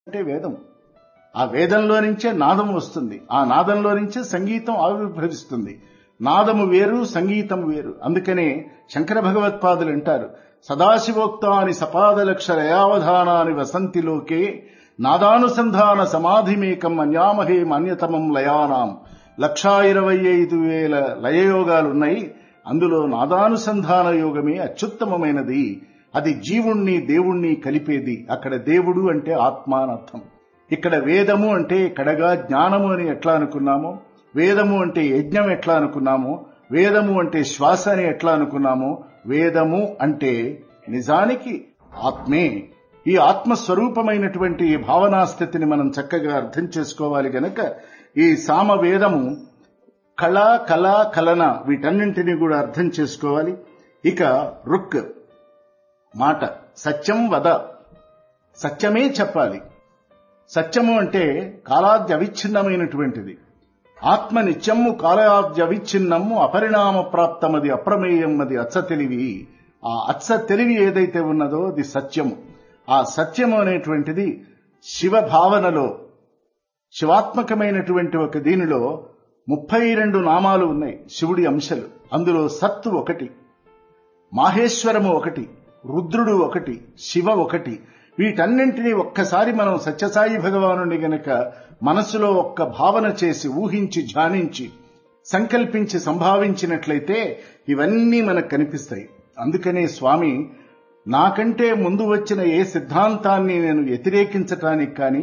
అంటే వేదం ఆ వేదంలో నుంచే నాదం వస్తుంది ఆ నాదంలో నుంచే సంగీతం ఆవిర్భవిస్తుంది నాదము వేరు సంగీతం వేరు అందుకనే శంకర భగవత్పాదులు అంటారు సదాశివోక్తాని సపాదలక్షరయావధానాని వసంతిలోకే నాదానుసంధాన సమాధిమేకం అన్యామహే మాన్యతమం లయానాం లక్షా ఇరవై ఐదు వేల లయయోగాలున్నాయి అందులో నాదానుసంధాన యోగమే అత్యుత్తమమైనది అది జీవుణ్ణి దేవుణ్ణి కలిపేది అక్కడ దేవుడు అంటే ఆత్మ అని అర్థం ఇక్కడ వేదము అంటే కడగా జ్ఞానము అని ఎట్లా అనుకున్నామో వేదము అంటే యజ్ఞం ఎట్లా అనుకున్నామో వేదము అంటే శ్వాస అని ఎట్లా అనుకున్నామో వేదము అంటే నిజానికి ఆత్మే ఈ ఆత్మస్వరూపమైనటువంటి ఈ భావనా స్థితిని మనం చక్కగా అర్థం చేసుకోవాలి గనక ఈ సామవేదము కళ కళ కలన వీటన్నింటినీ కూడా అర్థం చేసుకోవాలి ఇక రుక్ మాట సత్యం వద సత్యమే చెప్పాలి సత్యము అంటే కాలాద్య అవిచ్ఛిన్నమైనటువంటిది ఆత్మ నిత్యము కాలాద్య అవిచ్ఛిన్నము అపరిణామ ప్రాప్తమది అప్రమేయం అది అచ్చ తెలివి ఆ అచ్చ తెలివి ఏదైతే ఉన్నదో అది సత్యము ఆ సత్యము అనేటువంటిది శివ భావనలో శివాత్మకమైనటువంటి ఒక దీనిలో ముప్పై రెండు నామాలు ఉన్నాయి శివుడి అంశలు అందులో సత్తు ఒకటి మాహేశ్వరము ఒకటి రుద్రుడు ఒకటి శివ ఒకటి వీటన్నింటినీ ఒక్కసారి మనం సత్యసాయి భగవానుని గనక మనసులో ఒక్క భావన చేసి ఊహించి ధ్యానించి సంకల్పించి సంభావించినట్లయితే ఇవన్నీ మనకు కనిపిస్తాయి అందుకనే స్వామి నాకంటే ముందు వచ్చిన ఏ సిద్ధాంతాన్ని నేను వ్యతిరేకించటానికి కానీ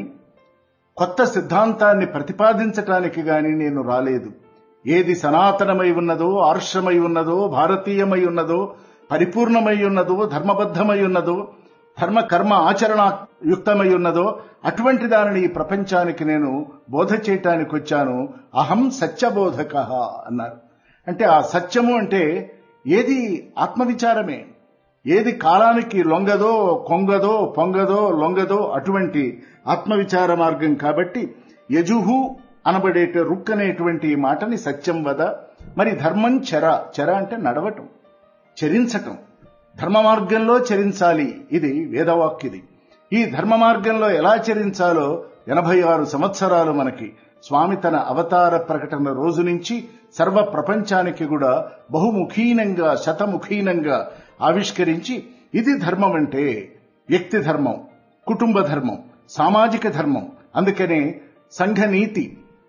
కొత్త సిద్ధాంతాన్ని ప్రతిపాదించటానికి గాని నేను రాలేదు ఏది సనాతనమై ఉన్నదో ఆర్షమై ఉన్నదో భారతీయమై ఉన్నదో పరిపూర్ణమై ఉన్నదో ధర్మబద్ధమై ఉన్నదో ధర్మ కర్మ ఆచరణ యుక్తమై ఉన్నదో అటువంటి దానిని ఈ ప్రపంచానికి నేను బోధ చేయటానికి వచ్చాను అహం సత్యబోధక అన్నారు అంటే ఆ సత్యము అంటే ఏది ఆత్మవిచారమే ఏది కాలానికి లొంగదో కొంగదో పొంగదో లొంగదో అటువంటి ఆత్మవిచార మార్గం కాబట్టి యజుహు అనబడే రుక్ అనేటువంటి ఈ మాటని సత్యం వద మరి ధర్మం చెర చెర అంటే నడవటం చరించటం ధర్మ మార్గంలో చరించాలి ఇది వేదవాక్యది ఈ ధర్మ మార్గంలో ఎలా చరించాలో ఎనభై ఆరు సంవత్సరాలు మనకి స్వామి తన అవతార ప్రకటన రోజు నుంచి సర్వ ప్రపంచానికి కూడా బహుముఖీనంగా శతముఖీనంగా ఆవిష్కరించి ఇది ధర్మం అంటే వ్యక్తి ధర్మం కుటుంబ ధర్మం సామాజిక ధర్మం అందుకనే సంఘనీతి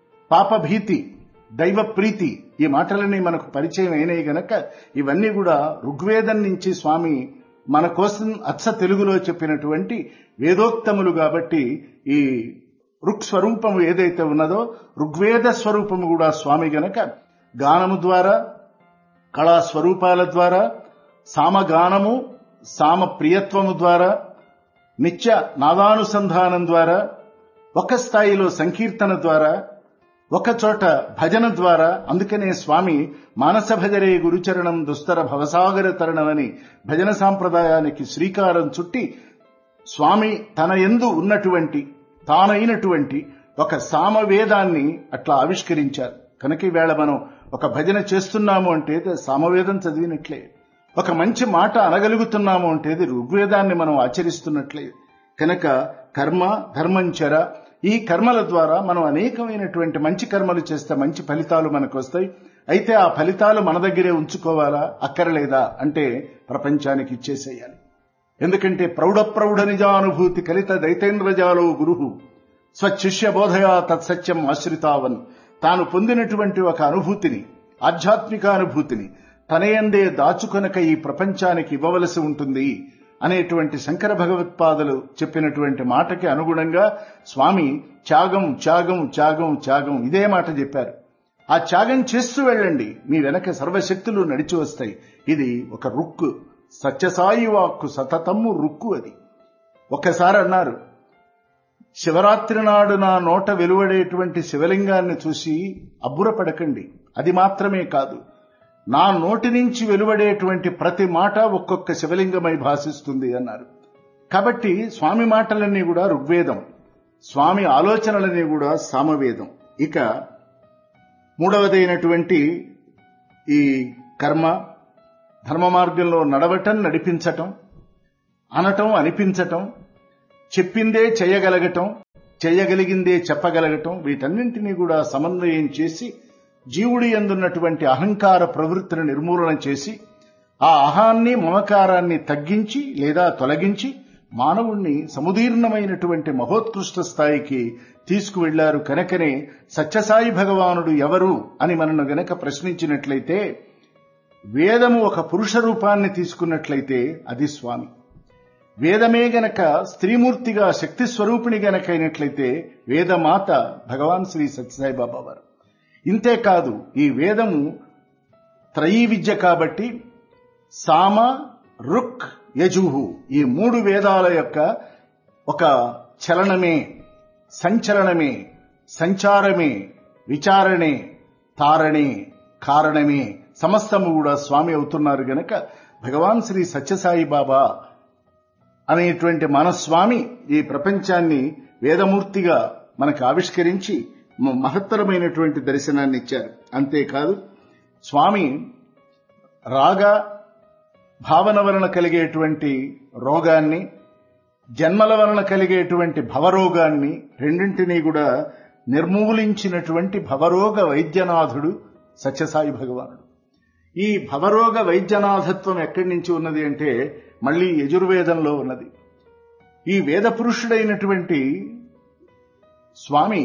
పాపభీతి దైవ ప్రీతి ఈ మాటలన్నీ మనకు పరిచయం అయినాయి గనక ఇవన్నీ కూడా ఋగ్వేదం నుంచి స్వామి మన కోసం అచ్చ తెలుగులో చెప్పినటువంటి వేదోక్తములు కాబట్టి ఈ రుక్ స్వరూపము ఏదైతే ఉన్నదో ఋగ్వేద స్వరూపము కూడా స్వామి గనక గానము ద్వారా కళా స్వరూపాల ద్వారా సామగానము సామ ప్రియత్వము ద్వారా నిత్య నాదానుసంధానం ద్వారా ఒక స్థాయిలో సంకీర్తన ద్వారా ఒక చోట భజన ద్వారా అందుకనే స్వామి మానస భజరే గురుచరణం దుస్తర భవసాగర తరణమని భజన సాంప్రదాయానికి శ్రీకారం చుట్టి స్వామి తన ఎందు ఉన్నటువంటి తానైనటువంటి ఒక సామవేదాన్ని అట్లా ఆవిష్కరించారు కనుక ఈవేళ మనం ఒక భజన చేస్తున్నాము అంటే సామవేదం చదివినట్లే ఒక మంచి మాట అనగలుగుతున్నాము అంటే ఋగ్వేదాన్ని మనం ఆచరిస్తున్నట్లే కనుక కర్మ ధర్మంచర ఈ కర్మల ద్వారా మనం అనేకమైనటువంటి మంచి కర్మలు చేస్తే మంచి ఫలితాలు మనకు వస్తాయి అయితే ఆ ఫలితాలు మన దగ్గరే ఉంచుకోవాలా అక్కరలేదా అంటే ప్రపంచానికి ఇచ్చేసేయాలి ఎందుకంటే ప్రౌఢ ప్రౌఢ నిజానుభూతి కలిత దైతేంద్రజాలో గురువు స్వశిష్య బోధయా తత్సత్యం ఆశ్రితావన్ తాను పొందినటువంటి ఒక అనుభూతిని ఆధ్యాత్మిక అనుభూతిని తనయందే దాచుకొనక ఈ ప్రపంచానికి ఇవ్వవలసి ఉంటుంది అనేటువంటి శంకర భగవత్పాదులు చెప్పినటువంటి మాటకి అనుగుణంగా స్వామి త్యాగం త్యాగం త్యాగం త్యాగం ఇదే మాట చెప్పారు ఆ త్యాగం చేస్తూ వెళ్ళండి మీ వెనక సర్వశక్తులు నడిచి వస్తాయి ఇది ఒక రుక్కు సత్యసాయి వాక్కు సతతమ్ము రుక్కు అది ఒక్కసారి అన్నారు శివరాత్రి నాడు నా నోట వెలువడేటువంటి శివలింగాన్ని చూసి అబ్బురపడకండి అది మాత్రమే కాదు నా నోటి నుంచి వెలువడేటువంటి ప్రతి మాట ఒక్కొక్క శివలింగమై భాషిస్తుంది అన్నారు కాబట్టి స్వామి మాటలన్నీ కూడా ఋగ్వేదం స్వామి ఆలోచనలన్నీ కూడా సామవేదం ఇక మూడవదైనటువంటి ఈ కర్మ ధర్మ మార్గంలో నడవటం నడిపించటం అనటం అనిపించటం చెప్పిందే చేయగలగటం చేయగలిగిందే చెప్పగలగటం వీటన్నింటినీ కూడా సమన్వయం చేసి జీవుడి ఎందున్నటువంటి అహంకార ప్రవృత్తిని నిర్మూలన చేసి ఆ అహాన్ని మమకారాన్ని తగ్గించి లేదా తొలగించి మానవుణ్ణి సముదీర్ణమైనటువంటి మహోత్కృష్ట స్థాయికి తీసుకువెళ్లారు కనుకనే సత్యసాయి భగవానుడు ఎవరు అని మనను గనక ప్రశ్నించినట్లయితే వేదము ఒక పురుష రూపాన్ని తీసుకున్నట్లయితే అది స్వామి వేదమే గనక స్త్రీమూర్తిగా శక్తి స్వరూపిణి గనక అయినట్లయితే వేదమాత భగవాన్ శ్రీ సత్యసాయి బాబా వారు ఇంతేకాదు ఈ వేదము త్రయీ విద్య కాబట్టి సామ రుక్ యజుహు ఈ మూడు వేదాల యొక్క ఒక చలనమే సంచలనమే సంచారమే విచారణే తారణే కారణమే సమస్తము కూడా స్వామి అవుతున్నారు గనక భగవాన్ శ్రీ సత్యసాయి బాబా అనేటువంటి మన స్వామి ఈ ప్రపంచాన్ని వేదమూర్తిగా మనకు ఆవిష్కరించి మ- మహత్తరమైనటువంటి దర్శనాన్ని ఇచ్చారు అంతేకాదు స్వామి రాగ భావన వలన కలిగేటువంటి రోగాన్ని జన్మల వలన కలిగేటువంటి భవరోగాన్ని రెండింటినీ కూడా నిర్మూలించినటువంటి భవరోగ వైద్యనాథుడు సత్యసాయి భగవానుడు ఈ భవరోగ వైద్యనాథత్వం ఎక్కడి నుంచి ఉన్నది అంటే మళ్ళీ యజుర్వేదంలో ఉన్నది ఈ వేద పురుషుడైనటువంటి స్వామి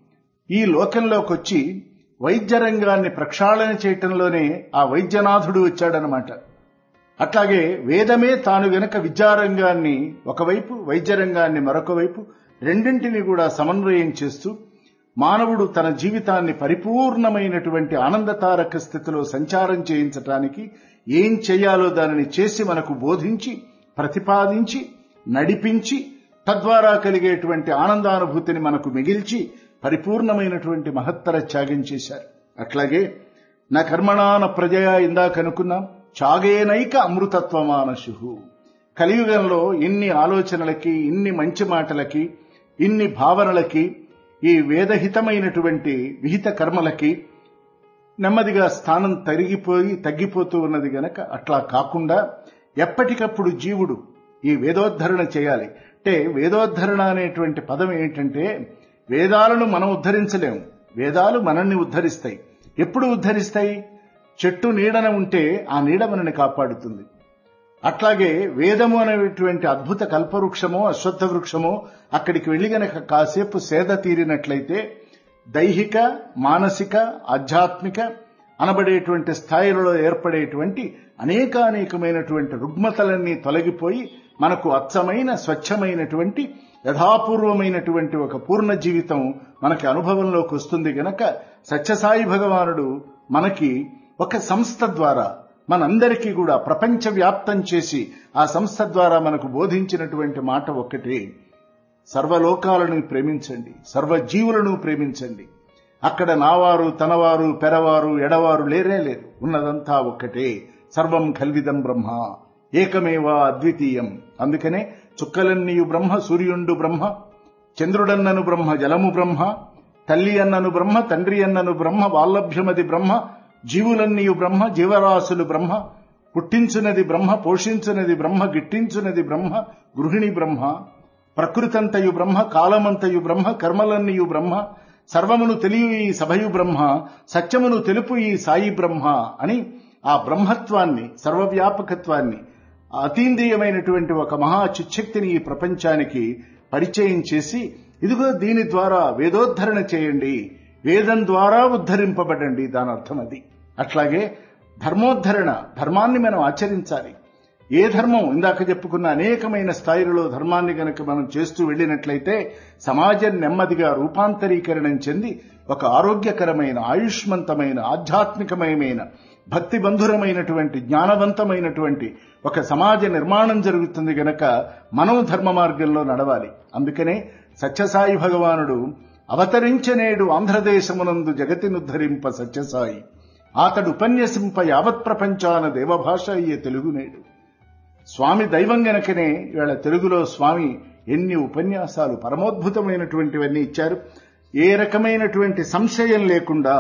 ఈ లోకంలోకి వచ్చి వైద్య రంగాన్ని ప్రక్షాళన చేయటంలోనే ఆ వైద్యనాథుడు వచ్చాడనమాట అట్లాగే వేదమే తాను గనక విద్యారంగాన్ని ఒకవైపు వైద్య రంగాన్ని మరొక వైపు రెండింటిని కూడా సమన్వయం చేస్తూ మానవుడు తన జీవితాన్ని పరిపూర్ణమైనటువంటి ఆనందతారక స్థితిలో సంచారం చేయించటానికి ఏం చేయాలో దానిని చేసి మనకు బోధించి ప్రతిపాదించి నడిపించి తద్వారా కలిగేటువంటి ఆనందానుభూతిని మనకు మిగిల్చి పరిపూర్ణమైనటువంటి మహత్తర త్యాగం చేశారు అట్లాగే నా కర్మణాన ప్రజయ ఇందాక అనుకున్నాం చాగేనైక అమృతత్వమానశు కలియుగంలో ఇన్ని ఆలోచనలకి ఇన్ని మంచి మాటలకి ఇన్ని భావనలకి ఈ వేదహితమైనటువంటి విహిత కర్మలకి నెమ్మదిగా స్థానం తరిగిపోయి తగ్గిపోతూ ఉన్నది గనక అట్లా కాకుండా ఎప్పటికప్పుడు జీవుడు ఈ వేదోద్ధరణ చేయాలి అంటే వేదోద్ధరణ అనేటువంటి పదం ఏంటంటే వేదాలను మనం ఉద్ధరించలేము వేదాలు మనల్ని ఉద్ధరిస్తాయి ఎప్పుడు ఉద్ధరిస్తాయి చెట్టు నీడన ఉంటే ఆ నీడ మనల్ని కాపాడుతుంది అట్లాగే వేదము అనేటువంటి అద్భుత కల్పవృక్షమో అశ్వత్థ వృక్షమో అక్కడికి వెళ్లి గనక కాసేపు సేద తీరినట్లయితే దైహిక మానసిక ఆధ్యాత్మిక అనబడేటువంటి స్థాయిలలో ఏర్పడేటువంటి అనేకానేకమైనటువంటి రుగ్మతలన్నీ తొలగిపోయి మనకు అచ్చమైన స్వచ్ఛమైనటువంటి యథాపూర్వమైనటువంటి ఒక పూర్ణ జీవితం మనకి అనుభవంలోకి వస్తుంది గనక సత్యసాయి భగవానుడు మనకి ఒక సంస్థ ద్వారా మనందరికీ కూడా ప్రపంచ వ్యాప్తం చేసి ఆ సంస్థ ద్వారా మనకు బోధించినటువంటి మాట ఒక్కటే సర్వలోకాలను ప్రేమించండి సర్వజీవులను ప్రేమించండి అక్కడ నావారు తనవారు పెరవారు ఎడవారు లేరే లేరు ఉన్నదంతా ఒక్కటే సర్వం కల్విదం బ్రహ్మ ఏకమేవ అద్వితీయం అందుకనే చుక్కలన్నీయు బ్రహ్మ సూర్యుండు బ్రహ్మ చంద్రుడన్నను బ్రహ్మ జలము బ్రహ్మ తల్లి అన్నను బ్రహ్మ తండ్రి అన్నను బ్రహ్మ వాల్లభ్యమది బ్రహ్మ జీవులన్నీయు బ్రహ్మ జీవరాశులు బ్రహ్మ పుట్టించునది బ్రహ్మ పోషించునది బ్రహ్మ గిట్టించునది బ్రహ్మ గృహిణి బ్రహ్మ ప్రకృతంతయు బ్రహ్మ కాలమంతయు బ్రహ్మ కర్మలన్నయు బ్రహ్మ సర్వమును తెలియు ఈ సభయు బ్రహ్మ సత్యమును తెలుపు ఈ సాయి బ్రహ్మ అని ఆ బ్రహ్మత్వాన్ని సర్వవ్యాపకత్వాన్ని అతీంద్రియమైనటువంటి ఒక మహా చిచ్చక్తిని ఈ ప్రపంచానికి పరిచయం చేసి ఇదిగో దీని ద్వారా వేదోద్ధరణ చేయండి వేదం ద్వారా ఉద్ధరింపబడండి దాని అర్థం అది అట్లాగే ధర్మోద్ధరణ ధర్మాన్ని మనం ఆచరించాలి ఏ ధర్మం ఇందాక చెప్పుకున్న అనేకమైన స్థాయిలలో ధర్మాన్ని గనక మనం చేస్తూ వెళ్ళినట్లయితే సమాజం నెమ్మదిగా రూపాంతరీకరణం చెంది ఒక ఆరోగ్యకరమైన ఆయుష్మంతమైన ఆధ్యాత్మికమయమైన భక్తి బంధురమైనటువంటి జ్ఞానవంతమైనటువంటి ఒక సమాజ నిర్మాణం జరుగుతుంది గనక మనం ధర్మ మార్గంలో నడవాలి అందుకనే సత్యసాయి భగవానుడు అవతరించనేడు ఆంధ్రదేశమునందు జగతినుద్ధరింప సత్యసాయి అతడు ఉపన్యసింప యావత్ ప్రపంచాన దేవభాష అయ్యే తెలుగునేడు స్వామి దైవం గనకనే ఇవాళ తెలుగులో స్వామి ఎన్ని ఉపన్యాసాలు పరమోద్భుతమైనటువంటివన్నీ ఇచ్చారు ఏ రకమైనటువంటి సంశయం లేకుండా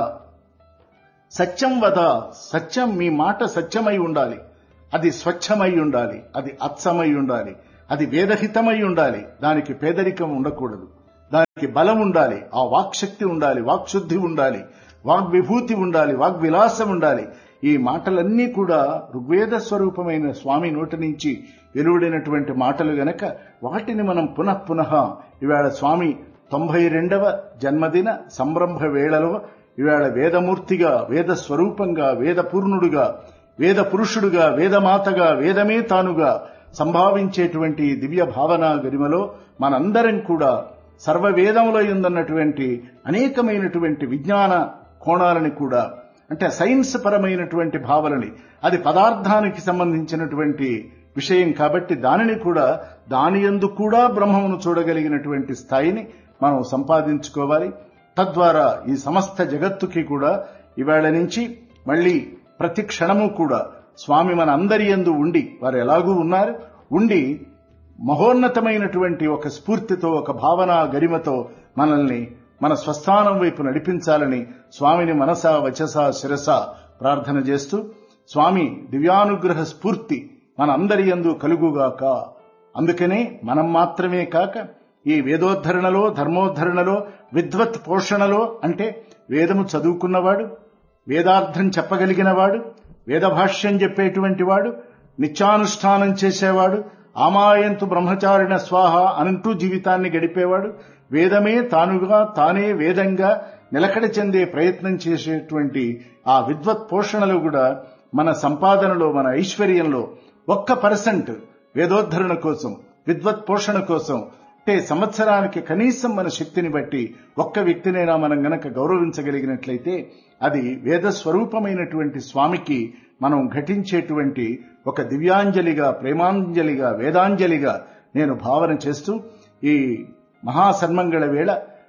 సత్యం వద సత్యం మీ మాట సత్యమై ఉండాలి అది స్వచ్ఛమై ఉండాలి అది అచ్చమై ఉండాలి అది వేదహితమై ఉండాలి దానికి పేదరికం ఉండకూడదు దానికి బలం ఉండాలి ఆ వాక్శక్తి ఉండాలి వాక్శుద్ధి ఉండాలి వాగ్విభూతి ఉండాలి వాగ్విలాసం ఉండాలి ఈ మాటలన్నీ కూడా ఋగ్వేద స్వరూపమైన స్వామి నోటి నుంచి వెలువడినటువంటి మాటలు గనక వాటిని మనం పునః పునః ఇవాళ స్వామి తొంభై రెండవ జన్మదిన సంరంభ వేళలో ఇవాళ వేదమూర్తిగా వేద స్వరూపంగా వేదపూర్ణుడుగా వేద పురుషుడుగా వేదమాతగా వేదమే తానుగా సంభావించేటువంటి దివ్య భావన గరిమలో మనందరం కూడా సర్వవేదములో ఉందన్నటువంటి అనేకమైనటువంటి విజ్ఞాన కోణాలని కూడా అంటే సైన్స్ పరమైనటువంటి భావనని అది పదార్థానికి సంబంధించినటువంటి విషయం కాబట్టి దానిని కూడా దాని ఎందు కూడా బ్రహ్మమును చూడగలిగినటువంటి స్థాయిని మనం సంపాదించుకోవాలి తద్వారా ఈ సమస్త జగత్తుకి కూడా ఇవాళ నుంచి మళ్ళీ ప్రతి క్షణము కూడా స్వామి మన అందరి ఎందు ఉండి వారు ఎలాగూ ఉన్నారు ఉండి మహోన్నతమైనటువంటి ఒక స్ఫూర్తితో ఒక భావన గరిమతో మనల్ని మన స్వస్థానం వైపు నడిపించాలని స్వామిని మనస వచస శిరస ప్రార్థన చేస్తూ స్వామి దివ్యానుగ్రహ స్ఫూర్తి మన అందరి యందు కలుగుగాక అందుకనే మనం మాత్రమే కాక ఈ వేదోద్ధరణలో ధర్మోద్ధరణలో విద్వత్ పోషణలో అంటే వేదము చదువుకున్నవాడు వేదార్థం చెప్పగలిగినవాడు వేదభాష్యం చెప్పేటువంటి వాడు నిత్యానుష్ఠానం చేసేవాడు ఆమాయంతు బ్రహ్మచారిణ స్వాహ అనంటూ జీవితాన్ని గడిపేవాడు వేదమే తానుగా తానే వేదంగా నిలకడ చెందే ప్రయత్నం చేసేటువంటి ఆ విద్వత్ పోషణలో కూడా మన సంపాదనలో మన ఐశ్వర్యంలో ఒక్క పర్సెంట్ వేదోద్ధరణ కోసం విద్వత్ పోషణ కోసం అంటే సంవత్సరానికి కనీసం మన శక్తిని బట్టి ఒక్క వ్యక్తినైనా మనం గనక గౌరవించగలిగినట్లయితే అది వేద స్వరూపమైనటువంటి స్వామికి మనం ఘటించేటువంటి ఒక దివ్యాంజలిగా ప్రేమాంజలిగా వేదాంజలిగా నేను భావన చేస్తూ ఈ మహాసన్మంగళ వేళ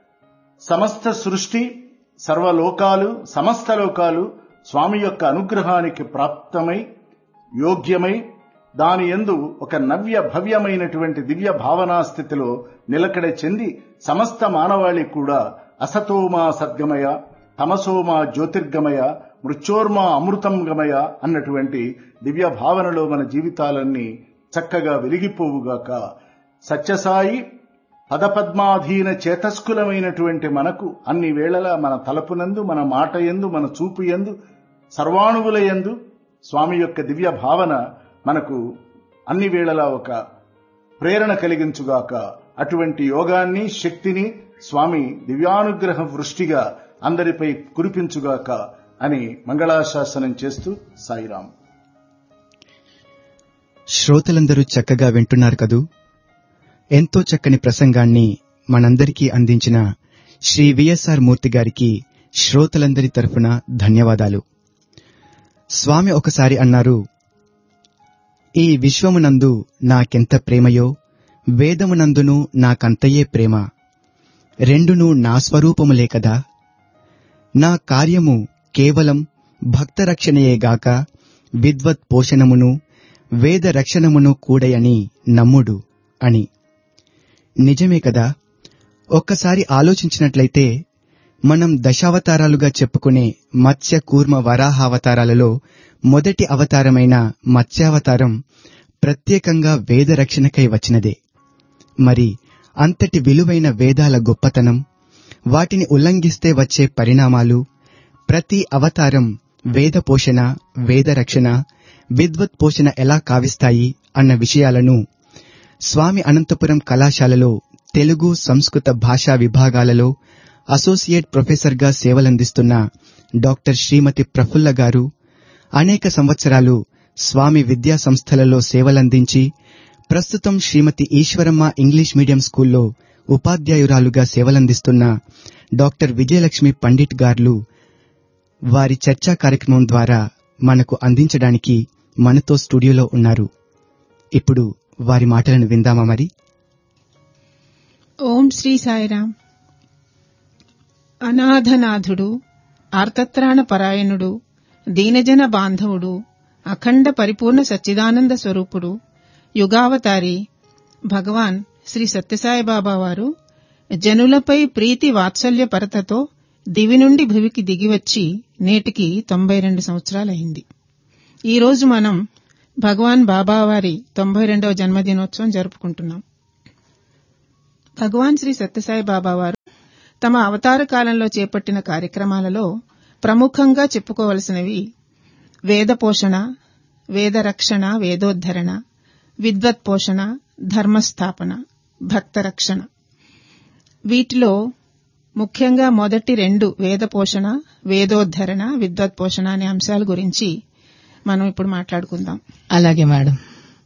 సమస్త సృష్టి సర్వలోకాలు సమస్త లోకాలు స్వామి యొక్క అనుగ్రహానికి ప్రాప్తమై యోగ్యమై దాని ఎందు ఒక నవ్య భవ్యమైనటువంటి దివ్య భావనా స్థితిలో నిలకడ చెంది సమస్త మానవాళి కూడా అసతోమా సద్గమయ తమసోమా జ్యోతిర్గమయ మృత్యోర్మా అమృతం గమయ అన్నటువంటి దివ్య భావనలో మన జీవితాలన్నీ చక్కగా వెలిగిపోవుగాక సత్యసాయి పదపద్మాధీన చేతస్కులమైనటువంటి మనకు అన్ని వేళలా మన తలపునందు మన మాట ఎందు మన చూపు ఎందు సర్వాణువుల ఎందు స్వామి యొక్క దివ్య భావన మనకు అన్ని వేళలా ఒక ప్రేరణ కలిగించుగాక అటువంటి యోగాన్ని శక్తిని స్వామి దివ్యానుగ్రహ వృష్టిగా అందరిపై కురిపించుగాక అని మంగళాశాసనం చేస్తూ సాయిరాం శ్రోతలందరూ చక్కగా వింటున్నారు కదూ ఎంతో చక్కని ప్రసంగాన్ని మనందరికీ అందించిన శ్రీ విఎస్ఆర్ మూర్తి గారికి శ్రోతలందరి తరఫున ధన్యవాదాలు స్వామి ఒకసారి అన్నారు ఈ విశ్వమునందు నాకెంత ప్రేమయో వేదమునందును నాకంతయే ప్రేమ రెండును నా స్వరూపములే కదా నా కార్యము కేవలం భక్త రక్షణయేగాక విద్వత్ పోషణమును వేద రక్షణమును కూడయని నమ్ముడు అని నిజమే కదా ఒక్కసారి ఆలోచించినట్లయితే మనం దశావతారాలుగా చెప్పుకునే మత్స్య కూర్మ వరాహావతారాలలో మొదటి అవతారమైన మత్స్యావతారం ప్రత్యేకంగా వేద రక్షణకై వచ్చినదే మరి అంతటి విలువైన వేదాల గొప్పతనం వాటిని ఉల్లంఘిస్తే వచ్చే పరిణామాలు ప్రతి అవతారం వేద పోషణ వేద రక్షణ విద్వత్ పోషణ ఎలా కావిస్తాయి అన్న విషయాలను స్వామి అనంతపురం కళాశాలలో తెలుగు సంస్కృత భాషా విభాగాలలో అసోసియేట్ ప్రొఫెసర్గా సేవలందిస్తున్న డాక్టర్ శ్రీమతి ప్రఫుల్ల గారు అనేక సంవత్సరాలు స్వామి విద్యా సంస్థలలో సేవలందించి ప్రస్తుతం శ్రీమతి ఈశ్వరమ్మ ఇంగ్లీష్ మీడియం స్కూల్లో ఉపాధ్యాయురాలుగా సేవలందిస్తున్న డాక్టర్ విజయలక్ష్మి పండిట్ గార్లు వారి చర్చా కార్యక్రమం ద్వారా మనకు అందించడానికి మనతో స్టూడియోలో ఉన్నారు ఇప్పుడు వారి మాటలను విందామా మరి ఓం శ్రీ సాయిరాం అనాథనాథుడు ఆర్తత్రాణ పరాయణుడు దీనజన బాంధవుడు అఖండ పరిపూర్ణ సచ్చిదానంద స్వరూపుడు యుగావతారి భగవాన్ శ్రీ సత్యసాయిబాబా వారు జనులపై ప్రీతి వాత్సల్య పరతతో దివి నుండి భువికి దిగివచ్చి నేటికి తొంభై రెండు సంవత్సరాలైంది ఈ రోజు మనం భగవాన్ బాబా వారి తొంభై రెండవ జన్మదినోత్సవం జరుపుకుంటున్నాం భగవాన్ శ్రీ సత్యసాయి బాబా వారు తమ అవతార కాలంలో చేపట్టిన కార్యక్రమాలలో ప్రముఖంగా చెప్పుకోవలసినవి వేద పోషణ వేద రక్షణ వేదోద్ధరణ విద్వత్ పోషణ ధర్మస్థాపన భక్త రక్షణ వీటిలో ముఖ్యంగా మొదటి రెండు వేద పోషణ వేదోద్ధరణ విద్వత్ పోషణ అనే అంశాల గురించి మనం ఇప్పుడు మాట్లాడుకుందాం అలాగే మేడం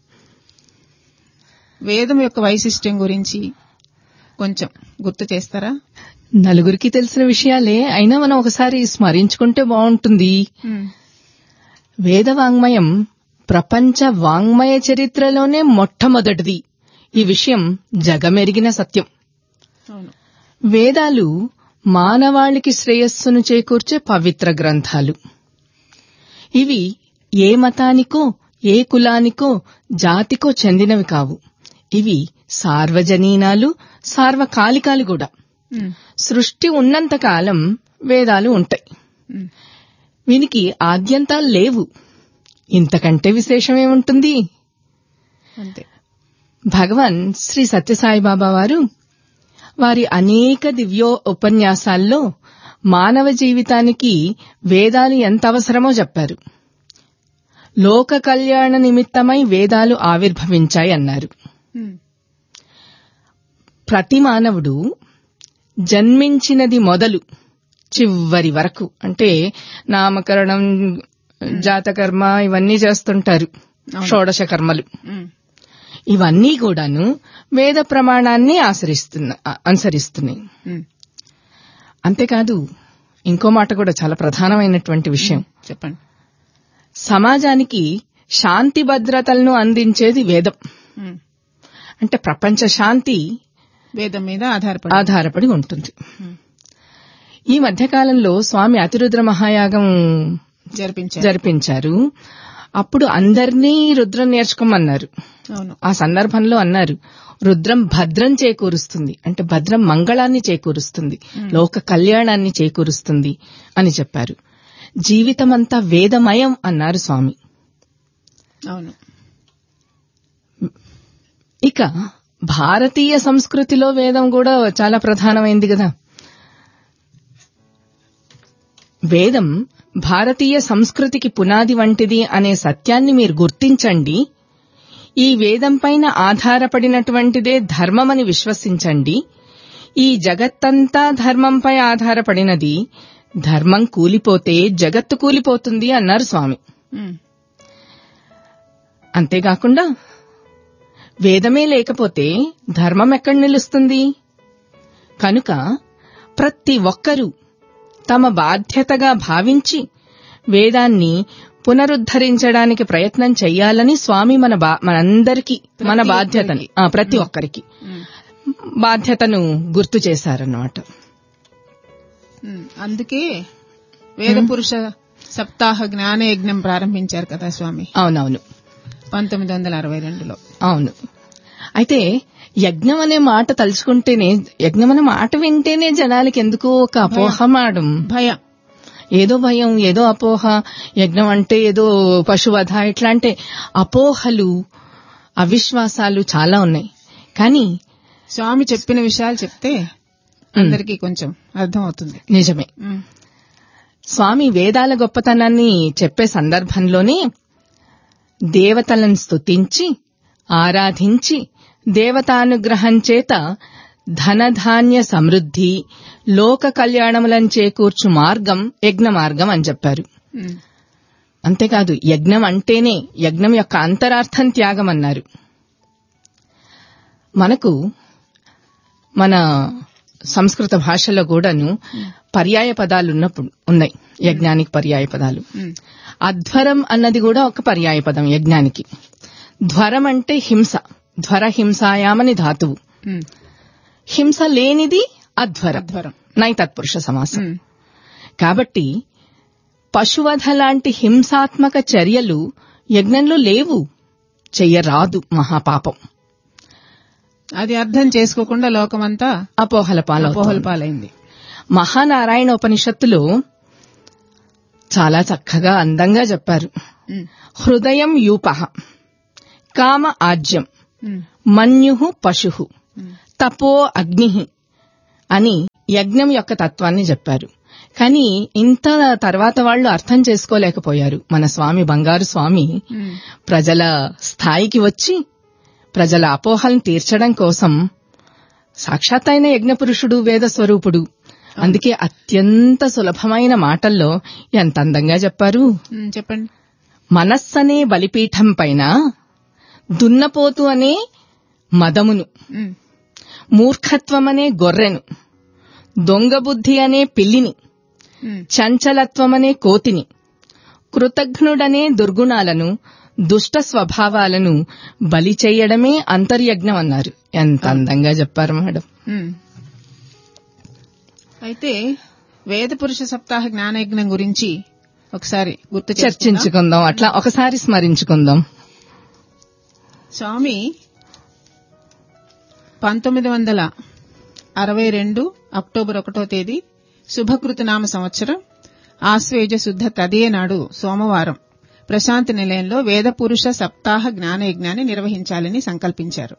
వేదం యొక్క వైశిష్ట్యం గురించి కొంచెం గుర్తు చేస్తారా నలుగురికి తెలిసిన విషయాలే అయినా మనం ఒకసారి స్మరించుకుంటే బాగుంటుంది వేద వాంగ్మయం ప్రపంచ వాంగ్మయ చరిత్రలోనే మొట్టమొదటిది ఈ విషయం జగమెరిగిన సత్యం అవును వేదాలు మానవాళికి శ్రేయస్సును చేకూర్చే పవిత్ర గ్రంథాలు ఇవి ఏ మతానికో ఏ కులానికో జాతికో చెందినవి కావు ఇవి సార్వజనీనాలు సార్వకాలికాలు కూడా ఉమ్, సృష్టి ఉన్నంత కాలం వేదాలు ఉంటాయి ఉమ్, వీనికి ఆద్యంతాలు లేవు ఇంతకంటే విశేషమేముంటుంది అంతే భగవాన్ శ్రీ సత్యసాయిబాబా వారు వారి అనేక దివ్యో ఉపన్యాసాల్లో మానవ జీవితానికి వేదాలు ఎంత అవసరమో చెప్పారు లోక కళ్యాణ నిమిత్తమై వేదాలు ఆవిర్భవించాయి అన్నారు ఉమ్, ప్రతి మానవుడు జన్మించినది మొదలు చివరి వరకు అంటే నామకరణం జాతకర్మ ఇవన్నీ చేస్తుంటారు అవును. షోడశ కర్మలు ఉమ్, ఇవన్నీ కూడాను వేద ప్రమాణాన్ని ఆచరిస్తున్న అనుసరిస్తున్నాయి ఉమ్, అంతేకాదు ఇంకో మాట కూడా చాలా ప్రధానమైనటువంటి విషయం చెప్పండి సమాజానికి శాంతి భద్రతలను అందించేది వేదం ఉమ్, అంటే ప్రపంచ శాంతి వేదం మీద ఆధారపడి ఆధారపడి ఉంటుంది ఉమ్, ఈ మధ్యకాలంలో స్వామి అతిరుద్ర మహాయాగం జరిపించారు జరిపించారు అప్పుడు అందరినీ రుద్రం నేర్చుకోమన్నారు అవును ఆ సందర్భంలో అన్నారు రుద్రం భద్రం చేకూరుస్తుంది అంటే భద్రం మంగళాన్ని చేకూరుస్తుంది లోక కళ్యాణాన్ని చేకూరుస్తుంది అని చెప్పారు జీవితమంతా వేదమయం అన్నారు స్వామి అవును ఇక భారతీయ సంస్కృతిలో వేదం కూడా చాలా ప్రధానమైంది కదా వేదం భారతీయ సంస్కృతికి పునాది వంటిది అనే సత్యాన్ని మీరు గుర్తించండి ఈ వేదం పైన ఆధారపడినటువంటిదే ధర్మమని విశ్వసించండి ఈ జగత్తంతా ధర్మంపై ఆధారపడినది ధర్మం కూలిపోతే జగత్తు కూలిపోతుంది అన్నారు స్వామి ఉమ్, అంతేకాకుండా వేదమే లేకపోతే ధర్మం ఎక్కడ నిలుస్తుంది కనుక ప్రతి ఒక్కరూ తమ బాధ్యతగా భావించి వేదాన్ని పునరుద్ధరించడానికి ప్రయత్నం చెయ్యాలని స్వామి మన బా- మనందరికీ మన ప్రతి బాధ్యతని ఆ, ప్రతి ఒక్కరికి ఉమ్, బాధ్యతను గుర్తు చేశారన్నమాట ఉమ్. అందుకే వేద పురుష సప్తాహ జ్ఞాన యజ్ఞం ప్రారంభించారు కదా స్వామి అవునవును పంతొమ్మిది వందల అరవై రెండులో అవును అయితే యజ్ఞం అనే మాట తలుచుకుంటేనే యజ్ఞం అనే మాట వింటేనే జనాలకి ఎందుకో ఒక అపోహ మాడం భయం ఏదో భయం ఏదో అపోహ యజ్ఞం అంటే ఏదో పశువధ ఇట్లా అంటే అపోహలు అవిశ్వాసాలు చాలా ఉన్నాయి కానీ స్వామి చెప్పిన విషయాలు చెప్తే అందరికీ కొంచెం అర్థం అవుతుంది నిజమే ఉమ్, స్వామి వేదాల గొప్పతనాన్ని చెప్పే సందర్భంలోనే దేవతలను స్తుతించి ఆరాధించి దేవతానుగ్రహం చేత ధనధాన్య సమృద్ధి లోక కళ్యాణములను చేకూర్చు మార్గం యజ్ఞ మార్గం అని చెప్పారు ఉమ్, అంతేకాదు యజ్ఞం అంటేనే యజ్ఞం యొక్క అంతరార్థం త్యాగం అన్నారు మనకు మన సంస్కృత భాషలో కూడాను పర్యాయ పదాలు ఉన్నప్పుడు ఉన్నాయి యజ్ఞానికి పర్యాయ పదాలు ఉమ్, అధ్వరం అన్నది కూడా ఒక పర్యాయ పదం యజ్ఞానికి ధ్వరం అంటే హింస ధ్వర హింసాయామని ధాతువు ఉమ్, హింస లేనిది అధ్వరం అధ్వరం నైతత్పురుష సమాసం ఉమ్, కాబట్టి పశువధ లాంటి హింసాత్మక చర్యలు యజ్ఞంలో లేవు చెయ్యరాదు మహాపాపం అది అర్థం చేసుకోకుండా లోకమంతా అపోహల అపోహల పాలవుతోంది పాలైంది మహానారాయణ ఉపనిషత్తులో చాలా చక్కగా అందంగా చెప్పారు ఉమ్, హృదయం యూప కామ ఆజ్యం ఉమ్, మన్యు పశు ఉమ్, తపో అగ్ని అని యజ్ఞం యొక్క తత్వాన్ని చెప్పారు కానీ ఇంత తర్వాత వాళ్ళు అర్థం చేసుకోలేకపోయారు మన స్వామి బంగారు స్వామి ఉమ్, ప్రజల స్థాయికి వచ్చి ప్రజల అపోహలను తీర్చడం కోసం సాక్షాత్ అయిన యజ్ఞపురుషుడు వేద స్వరూపుడు అందుకే అత్యంత సులభమైన మాటల్లో ఎంత అందంగా చెప్పారు ఉమ్, చెప్పండి మనస్సనే బలిపీఠం పైన దున్నపోతు అనే మదమును ఉమ్, మూర్ఖత్వమనే గొర్రెను దొంగబుద్ధి అనే పిల్లిని ఉమ్, చంచలత్వమనే కోతిని కృతఘ్నుడనే దుర్గుణాలను దుష్ట స్వభావాలను బలి చేయడమే అంతర్యజ్ఞం అన్నారు ఎంత అందంగా చెప్పారు మేడం ఉమ్. అయితే వేద పురుష సప్తాహ జ్ఞానయజ్ఞం గురించి ఒకసారి గుర్తు చేసుకుందాం. చర్చించుకుందాం అట్లా ఒకసారి స్మరించుకుందాం స్వామి పంతొమ్మిది వందల అరవై రెండు అక్టోబర్ ఒకటో తేదీ శుభకృతనామ సంవత్సరం ఆశ్వేజ శుద్ధ తదియ నాడు సోమవారం ప్రశాంతి నిలయంలో వేద పురుష సప్తాహ జ్ఞానయజ్ఞాన్ని నిర్వహించాలని సంకల్పించారు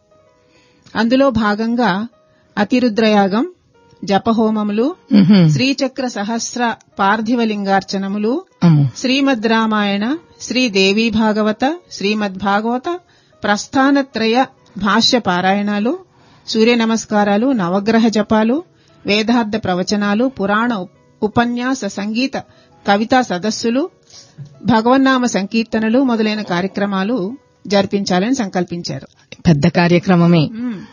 అందులో భాగంగా అతిరుద్రయాగం జపహోమములు ఉహుం. శ్రీచక్ర సహస్ర పార్థివలింగార్చనములు అమ్మో. శ్రీమద్ రామాయణ శ్రీ దేవీ భాగవత శ్రీమద్ భాగవత ప్రస్థానత్రయ భాష్య పారాయణాలు సూర్య నమస్కారాలు నవగ్రహ జపాలు వేదార్థ ప్రవచనాలు పురాణ ఉప్- ఉపన్యాస సంగీత కవితా సదస్సులు భగవన్నామ సంకీర్తనలు మొదలైన కార్యక్రమాలు జరిపించాలని సంకల్పించారు పెద్ద కార్యక్రమమే మ్మ్.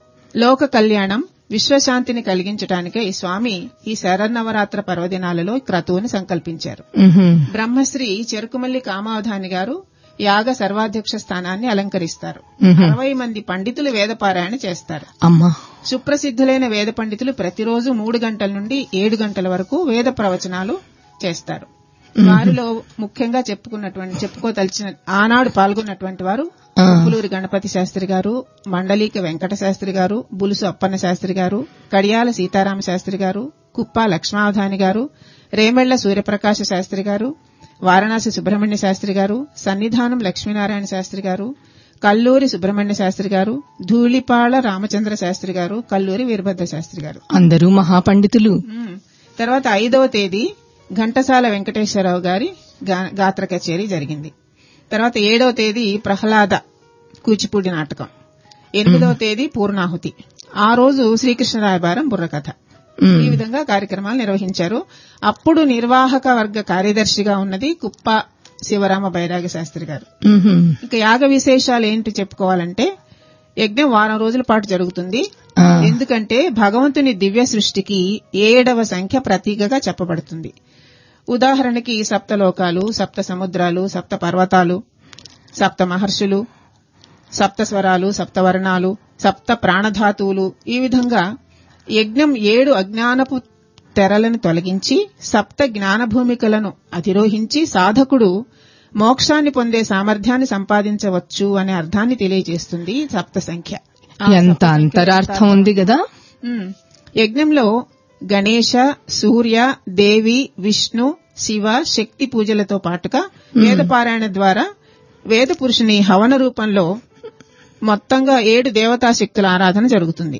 లోక కళ్యాణం విశ్వశాంతిని కలిగించటానికే ఈ స్వామి ఈ శరన్నవరాత్ర పర్వదినాలలో ఈ క్రతువుని సంకల్పించారు ఉహుం. బ్రహ్మశ్రీ చెరుకుమల్లి కామావధాని గారు యాగ సర్వాధ్యక్ష స్థానాన్ని అలంకరిస్తారు మ్మ్. అరవై మంది పండితులు వేదపారాయణ చేస్తారు అమ్మా సుప్రసిద్ధులైన వేద పండితులు ప్రతిరోజు మూడు గంటల నుండి ఏడు గంటల వరకు వేద ప్రవచనాలు చేస్తారు వారిలో ముఖ్యంగా చెప్పుకున్నటువంటి చెప్పుకోదలిచిన ఆనాడు పాల్గొన్నటువంటి వారు ఆ. ఉప్పులూరి గణపతి శాస్త్రి గారు మండలీక వెంకట శాస్త్రి గారు బులుసు అప్పన్న శాస్త్రి గారు కడియాల సీతారామ శాస్త్రి గారు కుప్ప లక్ష్మావధాని గారు రేమెళ్ల సూర్యప్రకాశ శాస్త్రి గారు వారణాసి సుబ్రహ్మణ్య శాస్త్రి గారు సన్నిధానం లక్ష్మీనారాయణ శాస్త్రి గారు కల్లూరి సుబ్రహ్మణ్య శాస్త్రి గారు ధూళిపాళ రామచంద్ర శాస్త్రి గారు కల్లూరి వీరభద్ర శాస్త్రి గారు అందరూ మహాపండితులు మ్మ్. తర్వాత ఐదవ తేదీ ఘంటసాల వెంకటేశ్వరరావు గారి గా- గాత్ర కచేరీ జరిగింది తర్వాత ఏడవ తేదీ ప్రహ్లాద కూచిపూడి నాటకం ఎనిమిదవ తేదీ పూర్ణాహుతి ఆ రోజు శ్రీకృష్ణరాయబారం బుర్రకథ ఉమ్. ఈ విధంగా కార్యక్రమాలు నిర్వహించారు అప్పుడు నిర్వాహక వర్గ కార్యదర్శిగా ఉన్నది కుప్ప శివరామ బైరాగ శాస్త్రి గారు ఉహుం. ఇక యాగ విశేషాలు ఏంటి చెప్పుకోవాలంటే యజ్ఞం వారం రోజుల పాటు జరుగుతుంది ఆ. ఎందుకంటే భగవంతుని దివ్య సృష్టికి ఏడవ సంఖ్య ప్రతీకగా చెప్పబడుతుంది ఉదాహరణకి సప్తలోకాలు సప్త సముద్రాలు సప్త పర్వతాలు సప్త మహర్షులు సప్త స్వరాలు సప్త వర్ణాలు సప్త ప్రాణధాతువులు ఈ విధంగా యజ్ఞం ఏడు అజ్ఞానపు తెరలను తొలగించి సప్త జ్ఞాన భూమికలను అధిరోహించి సాధకుడు మోక్షాన్ని పొందే సామర్థ్యాన్ని సంపాదించవచ్చు అనే అర్థాన్ని తెలియజేస్తుంది ఈ సప్త సంఖ్య ఆ ఎంత సప్త సంఖ్య అంతరార్థం ఉంది కదా ఉమ్. యజ్ఞంలో గణేశ సూర్య దేవి విష్ణు శివ శక్తి పూజలతో పాటుగా వేద పారాయణ ద్వారా వేద పురుషుని హవన రూపంలో మొత్తంగా ఏడు దేవతా శక్తుల ఆరాధన జరుగుతుంది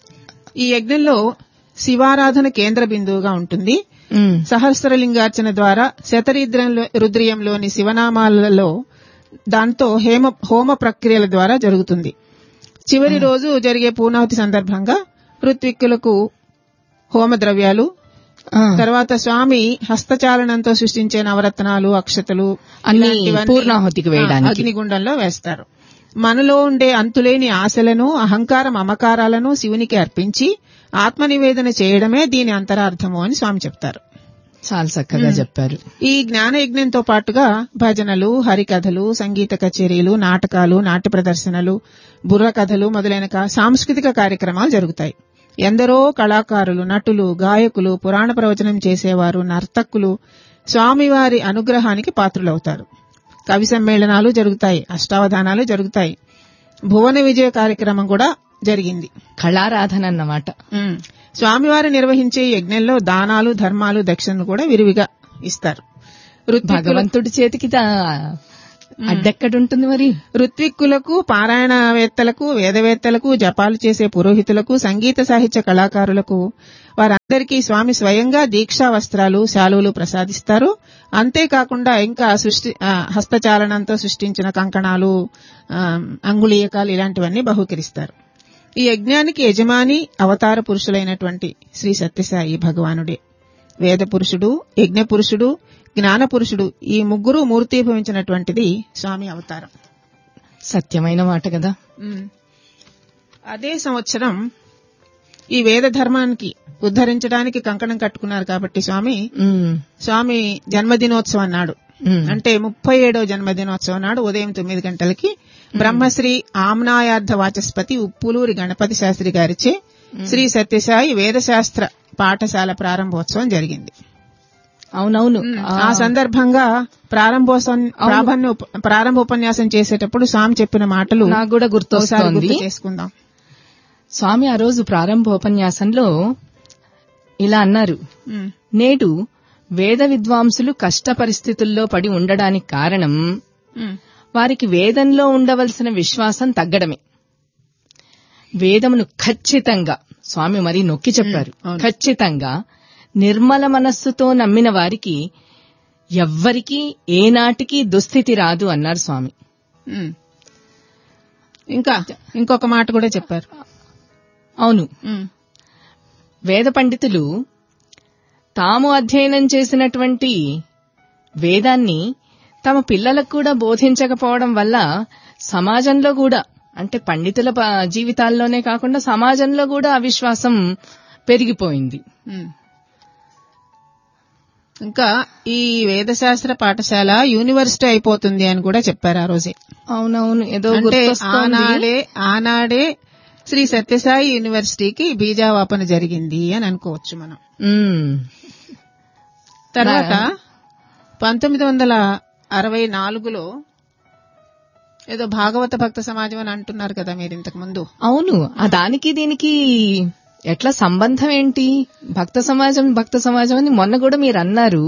ఈ యజ్ఞంలో శివారాధన కేంద్ర బిందువుగా ఉంటుంది ఉమ్. సహస్రలింగార్చన ద్వారా శతరుద్రంలో రుద్రియంలోని శివనామాలలో దాంతో హేమ హోమ ప్రక్రియల ద్వారా జరుగుతుంది చివరి రోజు జరిగే పూర్ణాహుతి సందర్భంగా ఋత్విక్కులకు హోమ ద్రవ్యాలు ఆ. తర్వాత స్వామి హస్తచాలనంతో సృష్టించే నవరత్నాలు అక్షతలు అన్ని ఇలాంటివన్నీ, పూర్ణాహుతికి వేయడానికి. ఆ, అగ్నిగుండంలో వేస్తారు మనలో ఉండే అంతులేని ఆశలను అహంకారం అమకారాలను శివునికి అర్పించి ఆత్మనివేదన చేయడమే దీని అంతరార్థము అని స్వామి చెప్తారు చాలా చక్కగా చెప్పారు ఈ జ్ఞాన యజ్ఞంతో పాటుగా భజనలు హరికథలు సంగీత కచేరీలు నాటకాలు నాట్య ప్రదర్శనలు బుర్ర కథలు మొదలైన కా- సాంస్కృతిక కార్యక్రమాలు జరుగుతాయి ఎందరో కళాకారులు నటులు గాయకులు పురాణ ప్రవచనం చేసేవారు నర్తకులు స్వామివారి అనుగ్రహానికి పాత్రులవుతారు కవి సమ్మేళనాలు జరుగుతాయి అష్టావధానాలు జరుగుతాయి భువన విజయ కార్యక్రమం కూడా జరిగింది కళారాధన అన్నమాట ఉమ్. స్వామివారు నిర్వహించే యజ్ఞంలో దానాలు ధర్మాలు దక్షిణలు కూడా విరివిగా ఇస్తారు ఋత్విక్కులు భగవంతుడి చేతికి దా- అడ్డెక్కడుంటుంది మరి ఋత్విక్కులకు పారాయణవేత్తలకు వేదవేత్తలకు జపాలు చేసే పురోహితులకు సంగీత సాహిత్య కళాకారులకు వారందరికీ స్వామి స్వయంగా దీక్షా వస్త్రాలు శాలువులు ప్రసాదిస్తారు అంతేకాకుండా ఇంకా సృష్టి ఆ, హస్తచాలనంతో సృష్టించిన కంకణాలు ఆ, అంగుళీయకాలు ఇలాంటివన్నీ బహుకరిస్తారు ఈ యజ్ఞానికి యజమాని అవతార పురుషులైనటువంటి శ్రీ సత్యసాయి భగవానుడే వేద పురుషుడు యజ్ఞ పురుషుడు జ్ఞాన పురుషుడు ఈ ముగ్గురు మూర్తీభవించినటువంటిది స్వామి అవతారం సత్యమైన మాట కదా ఉమ్. అదే సంవత్సరం ఈ వేద ధర్మానికి ఉద్ధరించడానికి కంకణం కట్టుకున్నారు కాబట్టి స్వామి ఉమ్, స్వామి జన్మదినోత్సవం నాడు ఉమ్. అంటే ముప్పై ఏడవ జన్మదినోత్సవం నాడు ఉదయం తొమ్మిది గంటలకి బ్రహ్మశ్రీ ఆమ్నాయార్థ వాచస్పతి ఉప్పులూరి గణపతి శాస్త్రి గారిచే శ్రీ సత్యసాయి వేదశాస్త్ర పాఠశాల ప్రారంభోత్సవం జరిగింది అవునవును ఆ సందర్భంగా ప్రారంభోత్సవం ప్రారంభ ప్రారంభోపన్యాసం చేసేటప్పుడు స్వామి చెప్పిన మాటలు నాకు కూడా ఒకసారి గుర్తొస్తోంది గుర్తు చేసుకుందాం స్వామి ఆ రోజు ప్రారంభోపన్యాసంలో ఇలా అన్నారు ఉమ్, నేడు వేద విద్వాంసులు కష్ట పరిస్థితుల్లో పడి ఉండడానికి కారణం ఉమ్, వారికి వేదంలో ఉండవలసిన విశ్వాసం తగ్గడమే వేదమును ఖచ్చితంగా స్వామి మరీ నొక్కి చెప్పారు అవును. ఖచ్చితంగా నిర్మల మనస్సుతో నమ్మిన వారికి ఎవ్వరికీ ఏనాటికి దుస్థితి రాదు అన్నారు స్వామి ఉమ్. ఇంకా ఇంకొక మాట కూడా చెప్పారు అవును ఉమ్, వేద పండితులు తాము అధ్యయనం చేసినటువంటి వేదాన్ని తమ పిల్లలకు కూడా బోధించకపోవడం వల్ల సమాజంలో కూడా అంటే పండితుల ప- జీవితాల్లోనే కాకుండా సమాజంలో కూడా అవిశ్వాసం పెరిగిపోయింది ఉమ్. ఇంకా ఈ వేదశాస్త్ర పాఠశాల యూనివర్సిటీ అయిపోతుంది అని కూడా చెప్పారు ఆ రోజే అవునవును ఏదో అంటే గుర్తొస్తోంది. ఆనాడే ఆనాడే శ్రీ సత్యసాయి యూనివర్సిటీకి బీజావాపన జరిగింది అని అనుకోవచ్చు మనం ఉమ్. తర్వాత పంతొమ్మిది వందల అరవై నాలుగులో ఏదో భాగవత భక్త సమాజం అని అంటున్నారు కదా మీరు ఇంతకు ముందు అవును ఆ దానికి దీనికి ఎట్లా సంబంధం ఏంటి భక్త సమాజం భక్త సమాజం అని మొన్న కూడా మీరు అన్నారు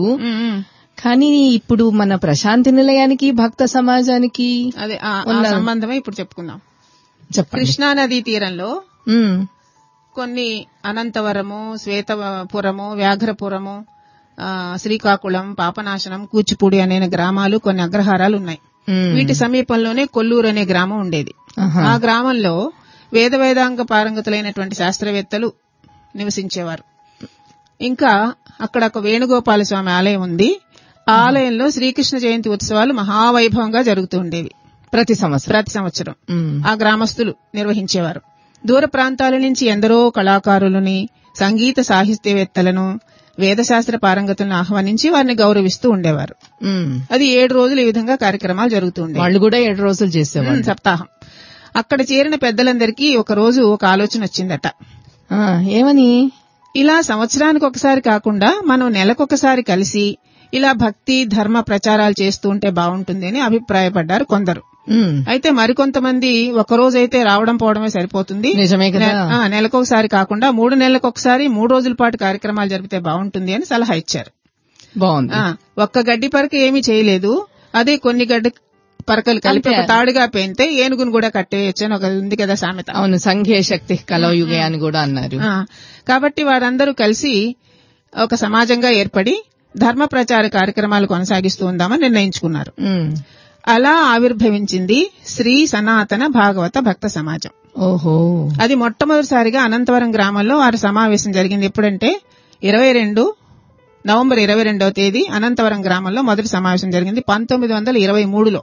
కానీ ఇప్పుడు మన ప్రశాంతి నిలయానికి భక్త సమాజానికి అదే ఆ- ఆ ఉన్నారు. సంబంధమే ఇప్పుడు చెప్పుకుందాం చెప్పండి కృష్ణా నదీ తీరంలో ఉమ్, కొన్ని అనంతవరము శ్వేతపురము వ్యాఘ్రపురము ఆ, శ్రీకాకుళం పాపనాశనం కూచిపూడి అనే గ్రామాలు కొన్ని అగ్రహారాలు ఉన్నాయి ఉమ్. వీటి సమీపంలోనే కొల్లూరు అనే గ్రామం ఉండేది ఆహా. ఆ గ్రామంలో వేద వేదాంగ పారంగతులైనటువంటి శాస్త్రవేత్తలు నివసించేవారు ఇంకా అక్కడ ఒక వేణుగోపాల స్వామి ఆలయం ఉంది ఆ ఆలయంలో శ్రీకృష్ణ జయంతి ఉత్సవాలు మహావైభవంగా జరుగుతూ ఉండేవి ప్రతి సంవత్సరం ప్రతి సంవత్సరం ఉమ్, ఆ గ్రామస్తులు నిర్వహించేవారు దూర ప్రాంతాల నుంచి ఎందరో కళాకారులని సంగీత సాహిత్యవేత్తలను వేదశాస్త్ర పారంగతులను ఆహ్వానించి వారిని గౌరవిస్తూ ఉండేవారు ఉమ్. అది ఏడు రోజులు ఈ విధంగా కార్యక్రమాలు జరుగుతూ ఉండేవి వాళ్ళు కూడా ఏడు రోజులు చేసేవాళ్ళు ఉమ్, సప్తాహం అక్కడ చేరిన పెద్దలందరికీ ఒక రోజు ఒక ఆలోచన వచ్చిందట ఆ, ఏమని ఇలా సంవత్సరానికి ఒకసారి కాకుండా మనం నెలకొకసారి కలిసి ఇలా భక్తి ధర్మ ప్రచారాలు చేస్తూ ఉంటే బాగుంటుంది అని అభిప్రాయపడ్డారు కొందరు ఉమ్, అయితే మరికొంతమంది ఒక రోజైతే రావడం పోవడమే సరిపోతుంది నిజమే కదా నె- ఆ, నెలకొకసారి కాకుండా మూడు నెలలకు ఒకసారి మూడు రోజుల పాటు కార్యక్రమాలు జరిపితే బాగుంటుంది అని సలహా ఇచ్చారు బాగుంది ఆ, ఒక్క గడ్డి పరక ఏమీ చేయలేదు అదే కొన్ని గడ్డి పరకలు కలిపి అంతే. ఒక తాడుగా పెంతే ఏనుగును కూడా కట్టేయచ్చు అని ఒక ఉంది కదా సామెత అవును సంఘే శక్తి కలయుగే అని కూడా అన్నారు ఆ, కాబట్టి వారందరూ కలిసి ఒక సమాజంగా ఏర్పడి ధర్మ ప్రచార కార్యక్రమాలు కొనసాగిస్తూ ఉందామని నిర్ణయించుకున్నారు ఉమ్, అలా ఆవిర్భవించింది శ్రీ సనాతన భాగవత భక్త సమాజం ఓహో అది మొట్టమొదటిసారిగా అనంతవరం గ్రామంలో వారి సమావేశం జరిగింది ఎప్పుడంటే ఇరవై రెండు నవంబర్ ఇరవై రెండవ తేదీ అనంతవరం గ్రామంలో మొదటి సమావేశం జరిగింది పంతొమ్మిది వందల ఇరవై మూడులో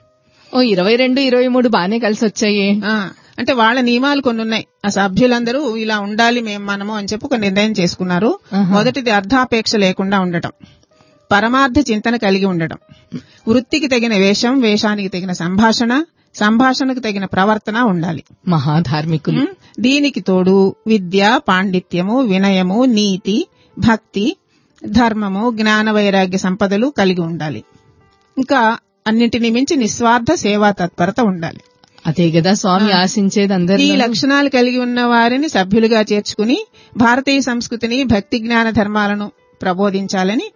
ఓ ఇరవై రెండు ఇరవై మూడు బానే కలిసి వచ్చాయి ఆ, అంటే వాళ్ళ నియమాలు కొన్ని ఉన్నాయి ఆ సభ్యులందరూ ఇలా ఉండాలి మేము మనము అని చెప్పి ఒక నిర్ణయం చేసుకున్నారు ఆహా. మొదటిది అర్ధాపేక్ష లేకుండా ఉండటం పరమార్థ చింతన కలిగి ఉండటం వృత్తికి తగిన వేషం వేషానికి తగిన సంభాషణ సంభాషణకు తగిన ప్రవర్తన ఉండాలి మహాధార్మికులు ఉమ్, దీనికి తోడు విద్య పాండిత్యము వినయము నీతి భక్తి ధర్మము జ్ఞాన వైరాగ్య సంపదలు కలిగి ఉండాలి ఇంకా అన్నింటినీ మించి నిస్వార్థ సేవా తత్పరత ఉండాలి అదే కదా స్వామి ఆశించేది అందరి ఈ లక్షణాలు కలిగి ఉన్న వారిని సభ్యులుగా చేర్చుకుని భారతీయ సంస్కృతిని భక్తి జ్ఞాన ధర్మాలను ప్రబోధించాలని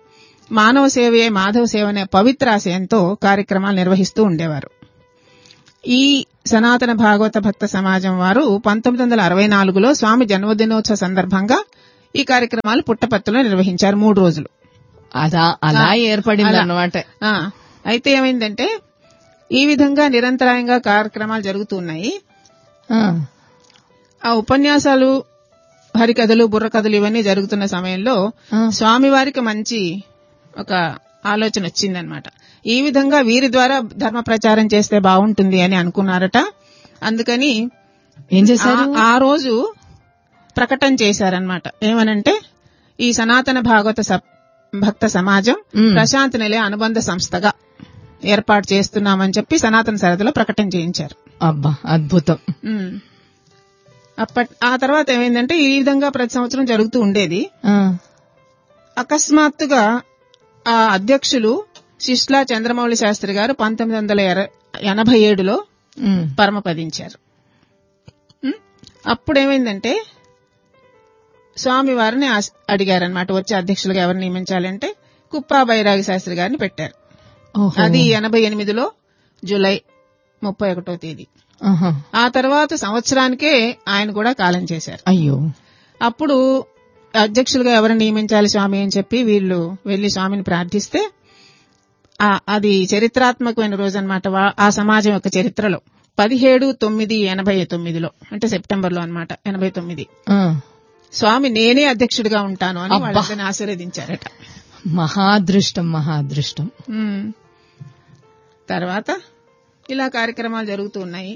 మానవ సేవయే మాధవ సేవ అనే పవిత్రాశయంతో కార్యక్రమాలు నిర్వహిస్తూ ఉండేవారు ఈ సనాతన భాగవత భక్త సమాజం వారు పంతొమ్మిది వందల అరవై నాలుగులో స్వామి జన్మదినోత్సవ సందర్భంగా ఈ కార్యక్రమాలు పుట్టపత్తులో నిర్వహించారు మూడు రోజులు అదా అలా ఆ, ఏర్పడింది అలా. అన్నమాట ఆ, అయితే ఏమైందంటే ఈ విధంగా నిరంతరాయంగా కార్యక్రమాలు జరుగుతున్నాయి ఆ, ఆ ఉపన్యాసాలు హరికథలు బుర్రకథలు ఇవన్నీ జరుగుతున్న సమయంలో ఆ. స్వామివారికి మంచి ఒక ఆలోచన వచ్చిందనమాట ఈ విధంగా వీరి ద్వారా ధర్మ ప్రచారం చేస్తే బాగుంటుంది అని అనుకున్నారట అందుకని ఏం చేశారు ఆ- ఆ రోజు ప్రకటన చేశారనమాట ఏమనంటే ఈ సనాతన భాగవత స- భక్త సమాజం మ్. ప్రశాంత్ నిలయ అనుబంధ సంస్థగా ఏర్పాటు చేస్తున్నామని చెప్పి సనాతన సరదిలో ప్రకటన చేయించారు అబ్బా అద్భుతం మ్. అప్పట్ ఆ తర్వాత ఏమైందంటే ఈ విధంగా ప్రతి సంవత్సరం జరుగుతూ ఉండేది ఆ, అకస్మాత్తుగా ఆ అధ్యక్షులు శిష్లా చంద్రమౌళి శాస్త్రి గారు పంతొమ్మిది వందల ఎనభై ఏడులో ఉమ్, పరమపదించారు ఉం? అప్పుడేమైందంటే స్వామి వారిని ఆస్- అడిగారనమాట వచ్చే అధ్యక్షులుగా ఎవరిని నియమించాలంటే కుప్పా బైరాగి శాస్త్రి గారిని పెట్టారు ఓహో. అది ఎనభై ఎనిమిదిలో జూలై ముప్పై ఒకటో తేదీ ఆహా. ఆ తర్వాత సంవత్సరానికే ఆయన కూడా కాలం చేశారు అయ్యో అప్పుడు అధ్యక్షులుగా ఎవరిని నియమించాలి స్వామి అని చెప్పి వీళ్ళు వెళ్లి స్వామిని ప్రార్థిస్తే ఆ- అది చరిత్రాత్మకమైన రోజు అనమాట ఆ సమాజం యొక్క చరిత్రలో పదిహేడు తొమ్మిది ఎనభై తొమ్మిదిలో అంటే సెప్టెంబర్ లో అనమాట ఎనభై తొమ్మిది ఆ, స్వామి నేనే అధ్యక్షుడిగా ఉంటాను అని అబ్బా. వాళ్ళని ఆశీర్వదించారట మహాదృష్టం మహాదృష్టం ఉమ్. తర్వాత ఇలా కార్యక్రమాలు జరుగుతూ ఉన్నాయి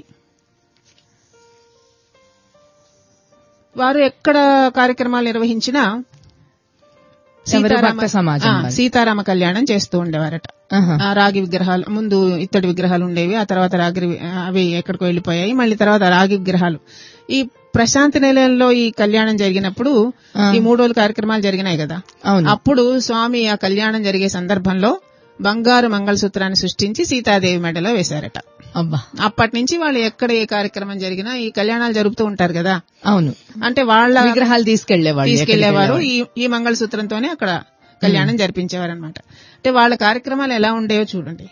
వారు ఎక్కడ కార్యక్రమాలు నిర్వహించినా ఎవరి సీతారామ- భక్త సమాజం ఆ, వారు. సీతారామ కళ్యాణం చేస్తూ ఉండేవారట ఆహా. ఆ రాగి విగ్రహాలు ముందు ఇత్తడి విగ్రహాలు ఉండేవి ఆ తర్వాత రాగి వి- అవి ఎక్కడికో వెళ్ళిపోయాయి మళ్ళీ తర్వాత రాగి విగ్రహాలు ఈ ప్రశాంతి నిలయంలో ఈ కళ్యాణం జరిగినప్పుడు ఆ. ఈ మూడు రోజులు కార్యక్రమాలు జరిగినాయి కదా అవును అప్పుడు స్వామి ఆ కళ్యాణం జరిగే సందర్భంలో బంగారు మంగళసూత్రాన్ని సృష్టించి సీతాదేవి మెడలో వేశారట అబ్బా అప్పటి నుంచి వాళ్ళు ఎక్కడ ఏ కార్యక్రమం జరిగినా ఈ కళ్యాణాలు జరుపుతూ ఉంటారు కదా అవును అంటే వాళ్ళ విగ్రహాలు తీసుకెళ్లేవాళ్ళు తీసుకెళ్లేవారు ఈ ఈ మంగళసూత్రంతోనే అక్కడ కళ్యాణం జరిపించేవారు అనమాట అంటే వాళ్ళ కార్యక్రమాలు ఎలా ఉండేవో చూడండి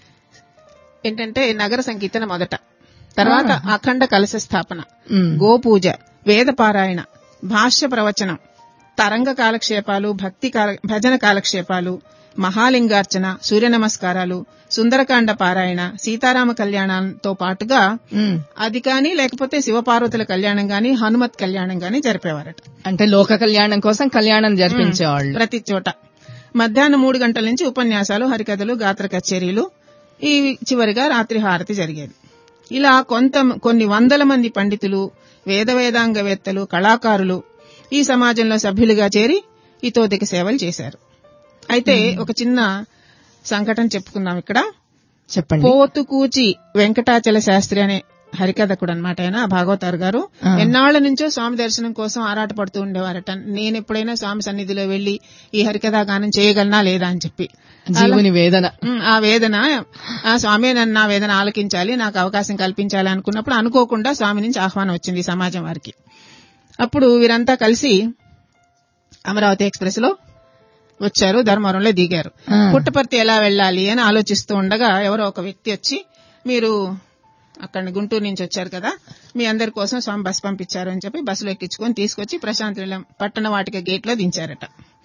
ఏంటంటే నగర సంకీర్తన మొదట తర్వాత అఖండ కలశ స్థాపన ఉమ్. గోపూజ వేద పారాయణ భాష్య ప్రవచనం తరంగ కాలక్షేపాలు భక్తి కాల- భజన కాలక్షేపాలు మహాలింగార్చన సూర్య నమస్కారాలు సుందరకాండ పారాయణ సీతారామ కళ్యాణంతో పాటుగా ఉమ్. అది కానీ లేకపోతే శివపార్వతుల కళ్యాణం గాని హనుమత్ కళ్యాణం గాని జరిపేవారట అంటే లోక కళ్యాణం కోసం కళ్యాణం జరిపించేవాళ్ళు ప్రతి చోట మధ్యాహ్నం మూడు గంటల నుంచి ఉపన్యాసాలు హరికథలు గాత్ర కచేరీలు ఈ చివరిగా రాత్రి హారతి జరిగేది ఇలా కొంత కొన్ని వందల మంది పండితులు వేద వేదాంగవేత్తలు కళాకారులు ఈ సమాజంలో సభ్యులుగా చేరి ఇతోదిక సేవలు చేశారు అయితే ఒక చిన్న సంఘటన చెప్పుకుందాం ఇక్కడ చెప్పండి పోతుకూచి వెంకటాచల శాస్త్రి అనే హరికథకుడు అనమాట ఆయన భాగవతారు గారు ఆ. ఎన్నాళ్ల నుంచో స్వామి దర్శనం కోసం ఆరాటపడుతూ ఉండేవారట నేను ఎప్పుడైనా స్వామి సన్నిధిలో వెళ్లి ఈ హరికథా గానం చేయగలనా లేదా అని చెప్పి జీవుని వేదన ఉమ్, ఆ వేదన ఆ స్వామి నన్ను నా వేదన ఆలకించాలి నాకు అవకాశం కల్పించాలి అనుకున్నప్పుడు అనుకోకుండా స్వామి నుంచి ఆహ్వానం వచ్చింది ఈ సమాజం వారికి అప్పుడు వీరంతా కలిసి అమరావతి ఎక్స్ప్రెస్ లో వచ్చారు ధర్మవరంలో దిగారు ఆ. పుట్టపర్తి ఎలా వెళ్ళాలి అని ఆలోచిస్తూ ఉండగా ఎవరో ఒక వ్యక్తి వచ్చి మీరు అక్కడ గుంటూరు నుంచి వచ్చారు కదా మీ అందరి కోసం స్వామి బస్ పంపించారు అని చెప్పి బస్సులో ఎక్కించుకొని తీసుకొచ్చి ప్రశాంత్ నిలయం పట్టణ వాటిక గేట్ లో దించారట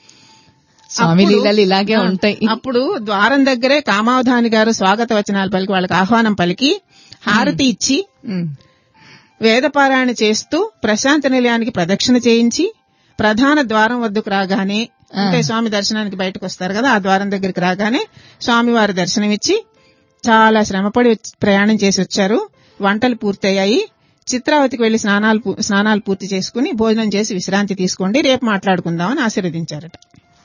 స్వామి అప్పుడు- లీలలు ఇలాగే ఆ, ఉంటాయి అప్పుడు ద్వారం దగ్గరే కామావధాని గారు స్వాగత వచనాలు పలికి వాళ్ళకి ఆహ్వానం పలికి హారతి ఇచ్చి ఉమ్. వేదపారాయణ చేస్తూ ప్రశాంత నిలయానికి ప్రదక్షిణ చేయించి ప్రధాన ద్వారం వద్దకు రాగానే అంటే స్వామి దర్శనానికి బయటకు వస్తారు కదా ఆ ద్వారం దగ్గరికి రాగానే స్వామి వారి దర్శనం ఇచ్చి చాలా శ్రమపడి వచ్చి- ప్రయాణం చేసి వచ్చారు వంటలు పూర్తయ్యాయి చిత్రావతికి వెళ్లి స్నానాలు పూ- స్నానాలు పూర్తి చేసుకుని భోజనం చేసి విశ్రాంతి తీసుకోండి రేపు మాట్లాడుకుందామని ఆశీర్వదించారట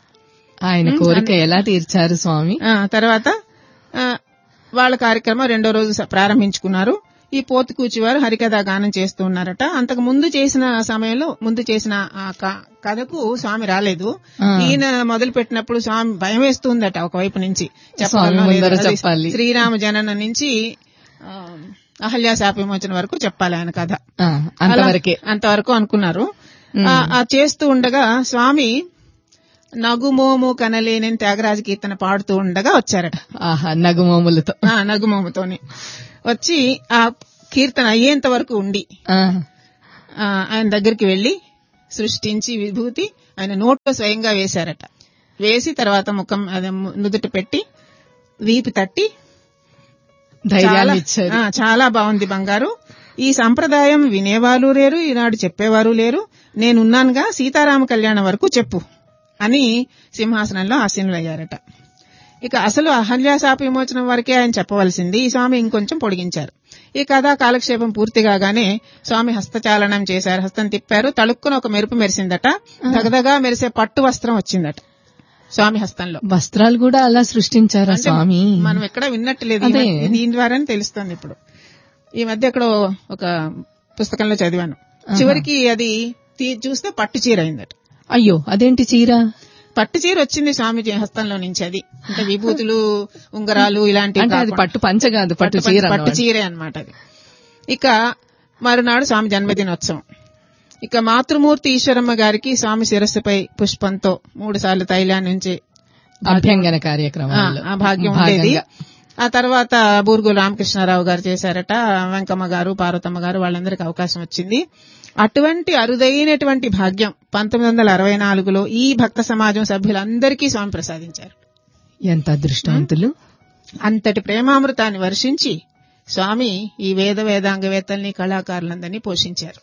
ఆయన కోరిక ఎలా తీర్చారు స్వామి ఆ, తర్వాత ఆ, వాళ్ళ కార్యక్రమం రెండో రోజు స- ప్రారంభించుకున్నారు ఈ పోతుకూచి వారు హరికథ గానం చేస్తూ ఉన్నారట అంతకు ముందు చేసిన సమయంలో ముందు చేసిన ఆ క- కథకు స్వామి రాలేదు ఆ. ఈయన మొదలు పెట్టినప్పుడు స్వామి భయం వేస్తుందట ఒకవైపు నుంచి చెప్పగలనో స్వామి ముందర లేదో. అది చెప్పాలి. శ్రీరామ జనన నుంచి ఆ, అహల్యా శాప విమోచన వరకు చెప్పాలి ఆయన కథ ఆ, అంతవరకే అలా- అంతవరకు అనుకున్నారు ఆ- ఆ చేస్తూ ఉండగా స్వామి నగుమోము కనలేని త్యాగరాజ కీర్తన పాడుతూ ఉండగా వచ్చారట ఆహా నగుమోములతో ఆ నగుమోముతోని వచ్చి ఆ కీర్తన అయ్యేంత వరకు ఉండి ఆ, ఆ, ఆయన దగ్గరికి వెళ్లి సృష్టించి విభూతి ఆయన నోట్లో స్వయంగా వేశారట వేసి తర్వాత ముఖం అదే ము- నుదుట పెట్టి వీపు తట్టి ధైర్యాన్ని చాలా- ఇచ్చారు ఆ, చాలా బాగుంది బంగారు ఈ సంప్రదాయం వినేవారు లేరు ఈనాడు చెప్పేవారు లేరు నేనున్నానుగా సీతారామ కళ్యాణం వరకు చెప్పు అని సింహాసనంలో ఆసీనులయ్యారట ఇక అసలు అహల్యాశాప విమోచనం వరకే ఆయన చెప్పవలసింది ఈ స్వామి ఇంకొంచెం పొడిగించారు ఈ కథా కాలక్షేపం పూర్తి కాగానే స్వామి హస్తచాలనం చేశారు హస్తం తిప్పారు తలుక్కున ఒక మెరుపు మెరిసిందట దగదగా మెరిసే పట్టు వస్త్రం వచ్చిందట స్వామి హస్తంలో వస్త్రాలు కూడా అలా సృష్టించారా అంటే స్వామి మనం ఎక్కడ విన్నట్లేదు అదే. దీని ద్వారానే తెలుస్తుంది ఇప్పుడు ఈ మధ్య ఎక్కడో ఒక పుస్తకంలో చదివాను చివరికి అది తీ- చూస్తే పట్టు చీర అయిందట అయ్యో అదేంటి చీర పట్టు చీర వచ్చింది స్వామి హస్తంలో నుంచి అది అంటే విభూతులు ఉంగరాలు ఇలాంటివి అంటే అది కాకుండా. పట్టు పంచ కాదు పట్టు పట్టు చీర పట్టు అన్నమాట. చీరే అన్నమాట అది ఇక మరునాడు స్వామి జన్మదినోత్సవం ఇక మాతృమూర్తి ఈశ్వరమ్మ గారికి స్వామి శిరస్సుపై పుష్పంతో మూడు సార్లు తైలాన్ని నుంచి అభ్యంగన ఆ, కార్యక్రమాల్లో ఆ భాగ్యం ఉండేది భాగంగా. ఆ తర్వాత బూర్గు రామకృష్ణారావు గారు చేశారట వెంకమ్మ గారు పార్వతమ్మ గారు వాళ్ళందరికీ అవకాశం వచ్చింది అటువంటి అరుదైనటువంటి భాగ్యం పంతొమ్మిది వందల అరవై నాలుగులో ఈ భక్త సమాజం సభ్యులందరికీ స్వామి ప్రసాదించారు ఎంత అదృష్టవంతులు అంతటి ప్రేమామృతాన్ని వర్షించి స్వామి ఈ వేద వేదాంగవేత్తల్ని కళాకారులందరినీ పోషించారు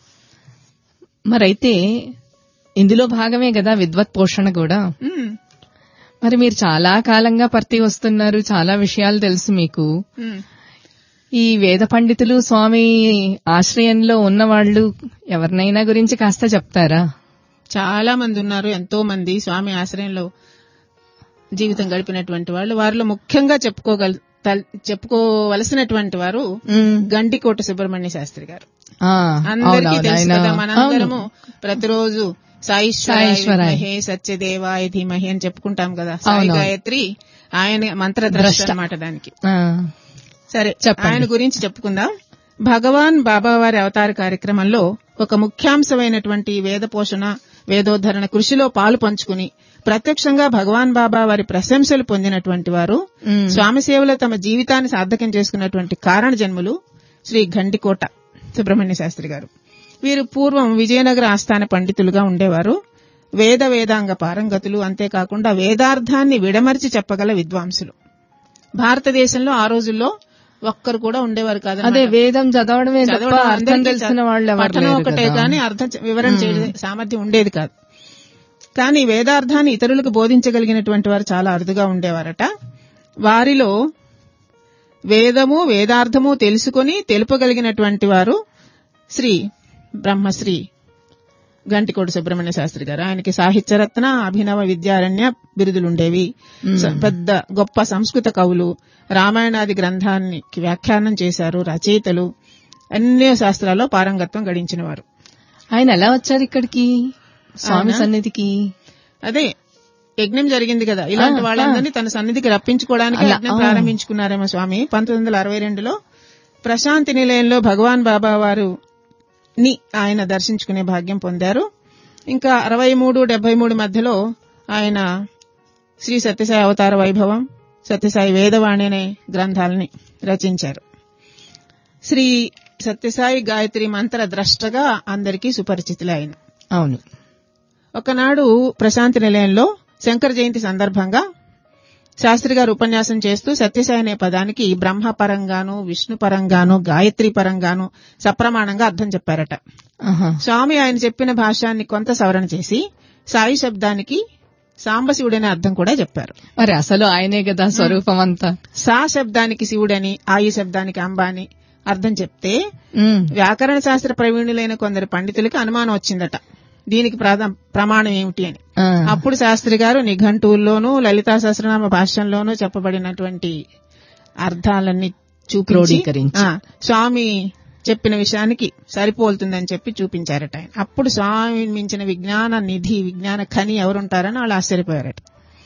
మరైతే ఇందులో భాగమే కదా విద్వత్ పోషణ కూడా ఉమ్, మరి మీరు చాలా కాలంగా పర్తి వస్తున్నారు చాలా విషయాలు తెలుసు మీకు ఉమ్. ఈ వేద పండితులు స్వామి ఆశ్రయంలో ఉన్నవాళ్లు ఎవరినైనా గురించి కాస్త చెప్తారా చాలా మంది ఉన్నారు ఎంతో మంది స్వామి ఆశ్రయంలో జీవితం గడిపినటువంటి వాళ్ళు వారిలో ముఖ్యంగా చెప్పుకోగల తల్- చెప్పుకోవలసినటువంటి వారు గండికోట సుబ్రహ్మణ్య శాస్త్రి గారు ఆ, అందరికీ అవునవును, తెలుసు ఆయన- కదా మనందరము అవును. ప్రతిరోజు సాయిశ్వరాయ సాయిశ్వరాయ. విద్మహే సత్యదేవాయ ధీమహి అని చెప్పుకుంటాం కదా సాయి అవునవును. గాయత్రి ఆయన మంత్రద్రష్ట ద్రష్ట. అన్నమాట దానికి ఆ, సరే చెప్పండి. ఆయన గురించి చెప్పుకుందాం భగవాన్ బాబావారి అవతార కార్యక్రమంలో ఒక ముఖ్యాంశమైనటువంటి వేద పోషణ వేదోద్ధరణ కృషిలో పాలు పంచుకుని ప్రత్యక్షంగా భగవాన్ బాబా వారి ప్రశంసలు పొందినటువంటి వారు ఉమ్. స్వామి సేవలో తమ జీవితాన్ని సార్థకం చేసుకున్నటువంటి కారణ జన్ములు శ్రీ గండికోట సుబ్రహ్మణ్య శాస్త్రి గారు వీరు పూర్వం విజయనగర ఆస్థాన పండితులుగా ఉండేవారు వేద వేదాంగ పారంగతులు అంతేకాకుండా వేదార్థాన్ని విడమర్చి చెప్పగల విద్వాంసులు భారతదేశంలో ఆ రోజుల్లో ఒక్కరు కూడా ఉండేవారు కాదు అదే వేదం చదవడమే తప్ప చదవడం అర్థం అందరికీ తెలిసిన వాళ్ళు ఎవరు పఠనం లేరు ఒకటే కదా. కానీ అర్థం చే- వివరణ చేయడం సామర్థ్యం ఉండేది కాదు కానీ వేదార్థాన్ని ఇతరులకు బోధించగలిగినటువంటి వారు చాలా అరుదుగా ఉండేవారట వారిలో వేదము వేదార్థము తెలుసుకొని తెలుపగలిగినటువంటి వారు శ్రీ బ్రహ్మశ్రీ గంటికోటి సుబ్రహ్మణ్య శాస్త్రి గారు ఆయనకి సాహిత్యరత్న అభినవ విద్యారణ్య బిరుదులుండేవి స- పెద్ద గొప్ప సంస్కృత కవులు రామాయణాది గ్రంథాన్ని వ్యాఖ్యానం చేశారు రచయితలు అన్ని శాస్త్రాల్లో పారంగత్వం గడించిన వారు ఆయన ఎలా వచ్చారు ఇక్కడికి స్వామి ఆయన? సన్నిధికి అదే యజ్ఞం జరిగింది కదా ఇలాంటి ఆ, వాళ్ళందరినీ తన సన్నిధికి రప్పించుకోవడానికి అలా, యజ్ఞం ఆ. ప్రారంభించుకున్నారేమో స్వామి పంతొమ్మిది వందల అరవై రెండులో ప్రశాంతి నిలయంలో భగవాన్ బాబా వారు ని ఆయన దర్శించుకునే భాగ్యం పొందారు ఇంకా అరవై మూడు డెబ్బై మూడు మధ్యలో ఆయన శ్రీ సత్యసాయి అవతార వైభవం సత్యసాయి వేదవాణి అనే గ్రంథాలని రచించారు శ్రీ సత్యసాయి గాయత్రి మంత్ర ద్రష్టగా అందరికీ సుపరిచితులే ఆయన అవును ఒకనాడు ప్రశాంతి నిలయంలో శంకర జయంతి సందర్భంగా శాస్త్రి గారు ఉపన్యాసం చేస్తూ సత్యసాయి అనే పదానికి బ్రహ్మ పరంగాను విష్ణు పరంగాను గాయత్రి పరంగాను సప్రమాణంగా అర్థం చెప్పారట ఆహా. స్వామి ఆయన చెప్పిన భాష్యాన్ని కొంత సవరణ చేసి సాయి శబ్దానికి సాంబశివుడనే అర్థం కూడా చెప్పారు మరి అసలు ఆయనే కదా స్వరూపం అంతా సా శబ్దానికి శివుడని ఆయు శబ్దానికి అంబ అని అర్థం చెప్తే ఉమ్. వ్యాకరణ శాస్త్ర ప్రవీణులైన కొందరు పండితులకి అనుమానం వచ్చిందట దీనికి ప్రాధ- ప్రమాణం ఏమిటి అని ఆ. అప్పుడు శాస్త్రి గారు నిఘంటువుల్లోనూ లలితా సహస్రనామ భాష్యంలోనూ చెప్పబడినటువంటి అర్థాలన్నీ చూపించి క్రోడీకరించి. ఆ, స్వామి చెప్పిన విషయానికి సరిపోలుతుందని చెప్పి చూపించారట ఆయన అప్పుడు స్వామి మించిన విజ్ఞాన నిధి విజ్ఞాన ఖని ఎవరుంటారని వాళ్ళు ఆశ్చర్యపోయారట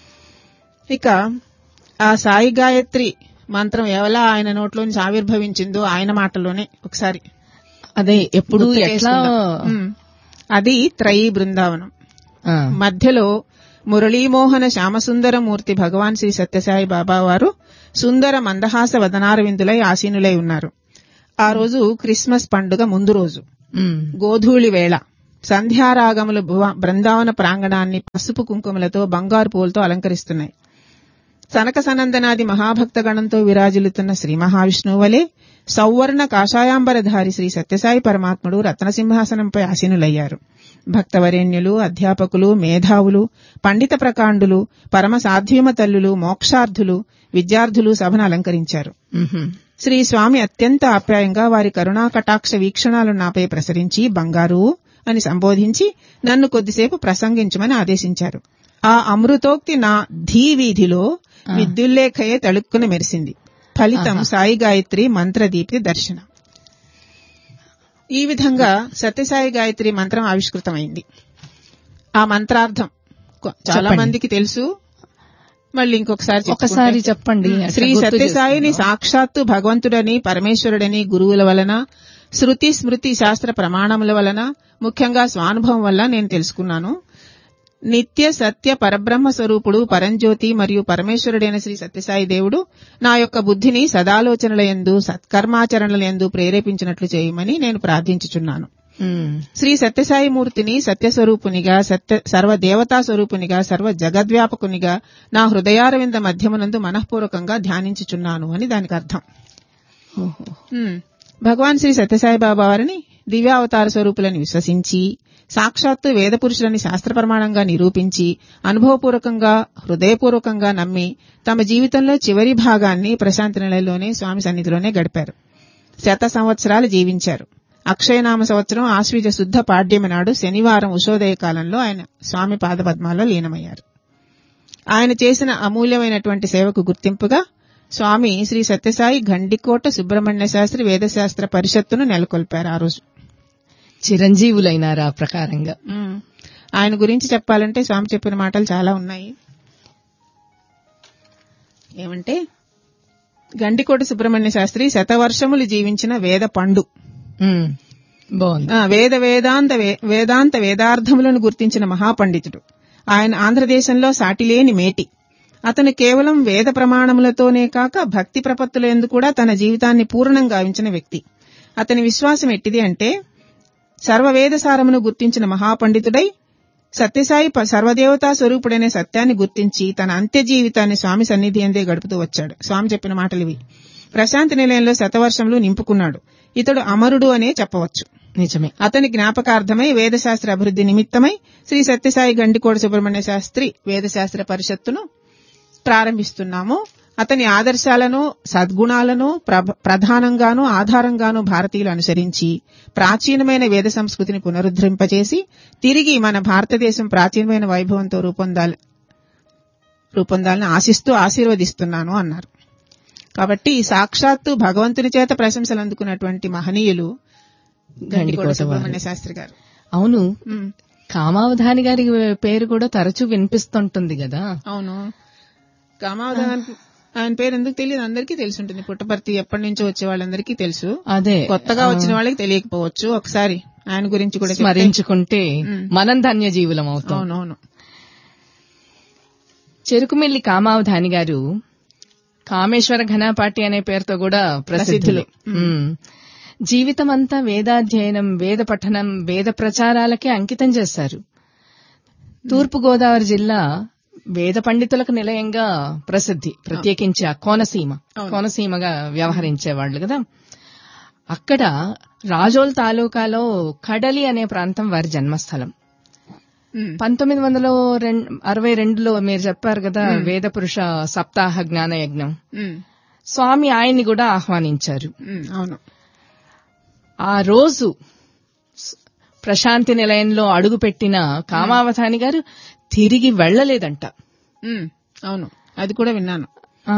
ఇక ఆ సాయి గాయత్రి మంత్రం ఎవలా ఆయన నోట్లో నుంచి ఆవిర్భవించిందో ఆయన మాటలోనే ఒకసారి అదే ఎప్పుడు గుర్తు ఎట్లా చేసుకుందాం. ఉమ్. అది త్రయీ బృందావనం ఆ. మధ్యలో మురళీమోహన శ్యామసుందరమూర్తి భగవాన్ శ్రీ సత్యసాయి బాబా వారు సుందర మందహాస వదనారవిందులై ఆసీనులై ఉన్నారు ఆ రోజు క్రిస్మస్ పండుగ ముందు రోజు ఉమ్, గోధూళి వేళ సంధ్యారాగములు భువ- బృందావన ప్రాంగణాన్ని పసుపు కుంకుమలతో బంగారు పూలతో అలంకరిస్తున్నాయి సనక సనందనాది మహాభక్త గణంతో విరాజిల్లుతున్న శ్రీ మహావిష్ణువు వలె సౌవర్ణ కాషాయాంబరధారి శ్రీ సత్యసాయి పరమాత్ముడు రత్నసింహాసనంపై ఆసీనులయ్యారు భక్తవరేణ్యులు అధ్యాపకులు మేధావులు పండిత ప్రకాండులు పరమ సాధ్వీమ తల్లులు మోక్షార్థులు విద్యార్థులు సభను అలంకరించారు ఉహుం. శ్రీ స్వామి అత్యంత ఆప్యాయంగా వారి కరుణా కటాక్ష వీక్షణాలు నాపై ప్రసరించి బంగారు అని సంబోధించి నన్ను కొద్దిసేపు ప్రసంగించమని ఆదేశించారు ఆ అమృతోక్తి నా ధీ వీధిలో విద్యుల్లేఖయే తళుక్కున మెరిసింది ఫలితం సాయి గాయత్రి మంత్రదీప్తి దర్శనం ఈ విధంగా సత్యసాయి గాయత్రి మంత్రం ఆవిష్కృతమైంది ఆ మంత్రార్థం కొ- చాలా చెప్పండి. మందికి తెలుసు మళ్ళీ ఇంకొకసారి చెప్పుకుంటే- ఒకసారి చెప్పండి అట్లా శ్రీ గుర్తు సత్యసాయిని చేసుకుందాం. సాక్షాత్తు భగవంతుడని పరమేశ్వరుడని గురువుల వలన శృతి స్మృతి శాస్త్ర ప్రమాణముల వలన ముఖ్యంగా స్వానుభవం వల్ల నేను తెలుసుకున్నాను నిత్య సత్య పరబ్రహ్మ స్వరూపుడు పరంజ్యోతి మరియు పరమేశ్వరుడైన శ్రీ సత్యసాయి దేవుడు నా యొక్క బుద్ధిని సదాలోచనల యందు సత్కర్మాచరణల యందు ప్రేరేపించినట్లు చేయమని నేను ప్రార్థించుచున్నాను ఉమ్, శ్రీ సత్యసాయి మూర్తిని సత్యస్వరూపునిగా సత్య సర్వ దేవతా స్వరూపునిగా సర్వ జగద్వ్యాపకునిగా నా హృదయారవింద మధ్యమునందు మనఃపూర్వకంగా ధ్యానించుచున్నాను అని దానికి అర్థం ఓహో. ఉమ్. భగవాన్ శ్రీ సత్యసాయి బాబా వారిని దివ్యావతార స్వరూపులని విశ్వసించి సాక్షాత్తు వేద పురుషులని శాస్త్ర ప్రమాణంగా నిరూపించి అనుభవపూర్వకంగా హృదయపూర్వకంగా నమ్మి తమ జీవితంలో చివరి భాగాన్ని ప్రశాంతి నిలయంలోనే స్వామి సన్నిధిలోనే గడిపారు శత సంవత్సరాలు జీవించారు అక్షయనామ సంవత్సరం ఆశ్వీజ శుద్ధ పాడ్యమి నాడు శనివారం ఉషోదయ కాలంలో ఆయన స్వామి పాదపద్మాల్లో లీనమయ్యారు ఆయన చేసిన అమూల్యమైనటువంటి సేవకు గుర్తింపుగా స్వామి శ్రీ సత్యసాయి గండికోట సుబ్రహ్మణ్య శాస్త్రి వేదశాస్త్ర పరిషత్తును నెలకొల్పారు ఆ రోజు చిరంజీవులైనారు ఆ ప్రకారంగా ఉమ్. ఆయన గురించి చెప్పాలంటే స్వామి చెప్పిన మాటలు చాలా ఉన్నాయి ఏమంటే గండికోట సుబ్రహ్మణ్య శాస్త్రి శతవర్షములు జీవించిన వేద పండు ఉమ్, బాగుంది ఆ, వేద వేదాంత వే- వేదాంత వేదార్థములను గుర్తించిన మహాపండితుడు ఆయన ఆంధ్రదేశంలో సాటిలేని మేటి అతను కేవలం వేద ప్రమాణములతోనే కాక భక్తి ప్రపత్తులందు కూడా తన జీవితాన్ని పూర్ణం గావించిన వ్యక్తి అతని విశ్వాసం ఎట్టిది అంటే సర్వవేద సారమును గుర్తించిన మహాపండితుడై సత్యసాయి ప- సర్వదేవతా స్వరూపుడైన సత్యాన్ని గుర్తించి తన అంత్య జీవితాన్ని స్వామి సన్నిధి అందే గడుపుతూ వచ్చాడు స్వామి చెప్పిన మాటలు ఇవి ప్రశాంతి నిలయంలో శతవర్షంలో నింపుకున్నాడు ఇతడు అమరుడు అనే చెప్పవచ్చు నిజమే అతని జ్ఞాపకార్థమై వేదశాస్త్ర అభివృద్ధి నిమిత్తమై శ్రీ సత్యసాయి గండికోట సుబ్రహ్మణ్య శాస్త్రి వేదశాస్త్ర పరిషత్తును ప్రారంభిస్తున్నాము అతని ఆదర్శాలను సద్గుణాలను ప్రభ- ప్రధానంగాను ఆధారంగాను భారతీయులు అనుసరించి ప్రాచీనమైన వేద సంస్కృతిని పునరుద్ధరింపచేసి తిరిగి మన భారతదేశం ప్రాచీనమైన వైభవంతో రూపొందాలి రూపొందాలని ఆశిస్తూ ఆశీర్వదిస్తున్నాను అన్నారు కాబట్టి సాక్షాత్తు భగవంతుని చేత ప్రశంసలు అందుకున్నటువంటి మహనీయులు గండికోట గండికోట వారు. సుబ్రహ్మణ్య శాస్త్రి గారు అవును ఉమ్, కామావధాని గారి పేరు కూడా తరచూ వినిపిస్తుంటుంది కదా అవును కామావధాన్ ఆయన పేరు ఎందుకు తెలియదు అందరికీ తెలిసి ఉంటుంది పుట్టపర్తి ఎప్పటి నుంచో వచ్చే వాళ్ళందరికీ తెలుసు అదే కొత్తగా వచ్చిన వాళ్ళకి తెలియకపోవచ్చు ఒకసారి ఆయన గురించి కూడా చెప్తే- స్మరించుకుంటే ఉమ్. మనం ధన్యజీవులం అవుతాం అవునవును చెరుకుమిల్లి కామావధాని గారు కామేశ్వర ఘనపాటి అనే పేరుతో కూడా ప్రసిద్ధులు ఉమ్. జీవితం అంతా వేదాధ్యయనం వేద పఠనం వేద ప్రచారాలకే అంకితం చేశారు తూర్పు గోదావరి జిల్లా వేద పండితులకు నిలయంగా ప్రసిద్ధి ప్రత్యేకించి ఆ కోనసీమ అవును. కోనసీమగా వ్యవహరించేవాళ్లు కదా అక్కడ రాజోల్ తాలూకాలో కడలి అనే ప్రాంతం వారి జన్మస్థలం ఉమ్, పంతొమ్మిది వందల అరవై రెండులో మీరు చెప్పారు కదా వేద పురుష సప్తాహ జ్ఞాన యజ్ఞం ఉమ్, స్వామి ఆయన్ని కూడా ఆహ్వానించారు ఉమ్, అవును ఆ రోజు స్- ప్రశాంతి నిలయంలో అడుగుపెట్టిన కామావధాని గారు తిరిగి వెళ్లలేదంట ఉమ్, అవును అది కూడా విన్నాను ఆ,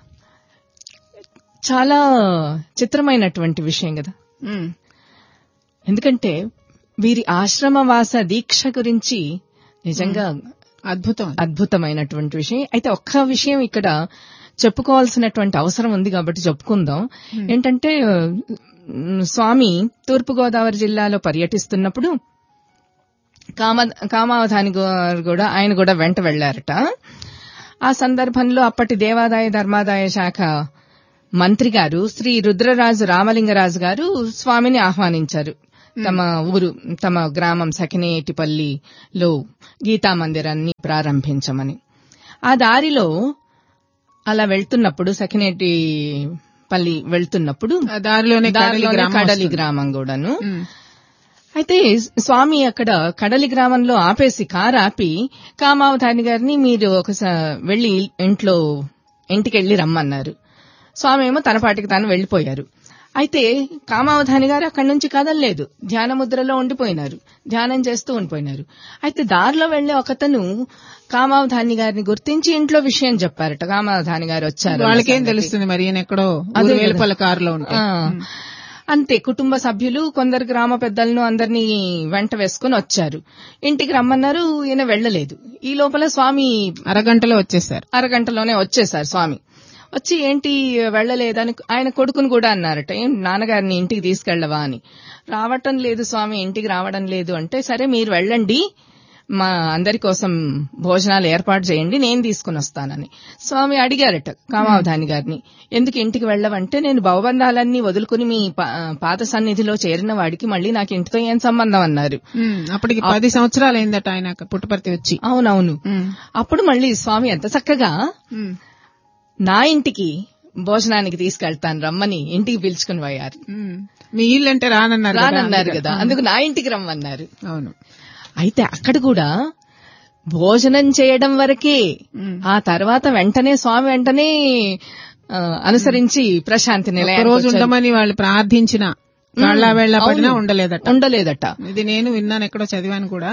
చాలా చిత్రమైనటువంటి విషయం కదా ఉమ్, ఎందుకంటే వీరి ఆశ్రమవాస దీక్ష గురించి నిజంగా అద్భుతం అది. అద్భుతమైనటువంటి విషయం అయితే ఒక్క విషయం ఇక్కడ చెప్పుకోవాల్సినటువంటి అవసరం ఉంది కాబట్టి చెప్పుకుందాం ఏంటంటే ఉమ్, స్వామి తూర్పుగోదావరి జిల్లాలో పర్యటిస్తున్నప్పుడు కామ కామావధాని గారు కూడా ఆయన కూడా వెంట వెళ్లారట ఆ సందర్భంలో అప్పటి దేవాదాయ ధర్మాదాయ శాఖ మంత్రి గారు శ్రీ రుద్రరాజు రామలింగరాజు గారు స్వామిని ఆహ్వానించారు తమ ఊరు తమ గ్రామం సకినేటిపల్లిలో గీతా మందిరాన్ని ప్రారంభించమని ఆ దారిలో అలా వెళ్తున్నప్పుడు సకినేటి పల్లి వెళ్తున్నప్పుడు ఆ దారిలోనే కడలి దారిలోనే గ్రామం కడలి వస్తుంది. గ్రామం కూడాను ఉమ్. అయితే స్వామి అక్కడ కడలి గ్రామంలో ఆపేసి కారు ఆపి కామావధాని గారిని మీరు ఒకసారి వెళ్లి ఇంట్లో ఇంటికెళ్లి రమ్మన్నారు స్వామి ఏమో తన పాటికి తాను వెళ్లిపోయారు అయితే కామావధాని గారు అక్కడి నుంచి కదలలేదు ధ్యాన ముద్రలో ఉండిపోయినారు ధ్యానం చేస్తూ ఉండిపోయినారు అయితే దారిలో వెళ్లే ఒకతను కామావధాని గారిని గుర్తించి ఇంట్లో విషయం చెప్పారట కామావధాని గారు వచ్చారు అన్న వాళ్ళకేం సంగతి. తెలుస్తుంది మరి ఈయన ఎక్కడో అదే కదా. వేలుపల్ల కారులో ఉంటే ఆ. అంతే కుటుంబ సభ్యులు కొందరు గ్రామ పెద్దలను అందరినీ వెంట వేసుకుని వచ్చారు ఇంటికి రమ్మన్నారు ఈయన వెళ్ళలేదు ఈ లోపల స్వామి అరగంటలో వచ్చేసారు అరగంటలోనే వచ్చేసారు స్వామి వచ్చి ఏంటి వెళ్ళలేదని ఆయన కొడుకుని కూడా అన్నారట ఏం నాన్నగారిని ఇంటికి తీసుకెళ్లవా అని రావటం లేదు స్వామి ఇంటికి రావడం లేదు అంటే సరే మీరు వెళ్ళండి మా అందరి కోసం భోజనాలు ఏర్పాటు చేయండి నేను తీసుకుని వస్తానని స్వామి అడిగారట కామావధాని గారిని ఎందుకు ఇంటికి వెళ్ళవంటే నేను భవబంధాలన్నీ వదులుకుని మీ పా- పాత సన్నిధిలో చేరిన వాడికి మళ్ళీ నాకు ఇంటితో ఏం సంబంధం అన్నారు ఉమ్, అప్పటికి పది సంవత్సరాలు అయిందట ఆయన పుట్టపర్తి వచ్చి అవునవును ఉమ్, అప్పుడు మళ్ళీ స్వామి ఎంత చక్కగా ఉమ్, నా ఇంటికి భోజనానికి తీసుకెళ్తాను రమ్మని ఇంటికి పిలుచుకుని పోయారు ఉమ్. మీ ఇల్లు అంటే రానన్నారు కదా, రానన్నారు అందుకే. కదా అందుకు నా ఇంటికి రమ్మన్నారు అవును అయితే అక్కడ కూడా భోజనం చేయడం వరకే ఉమ్. ఆ తర్వాత వెంటనే స్వామి వెంటనే ఆ, అనుసరించి ప్రశాంతి ఒక నిలయానికి రోజు వచ్చారు. ఉండమని వాళ్ళు ప్రార్థించిన వాళ్ళ వెళ్ళ పడినా అవును. ఉండలేదట ఉండలేదట ఇది నేను విన్నాను ఎక్కడో చదివాను కూడా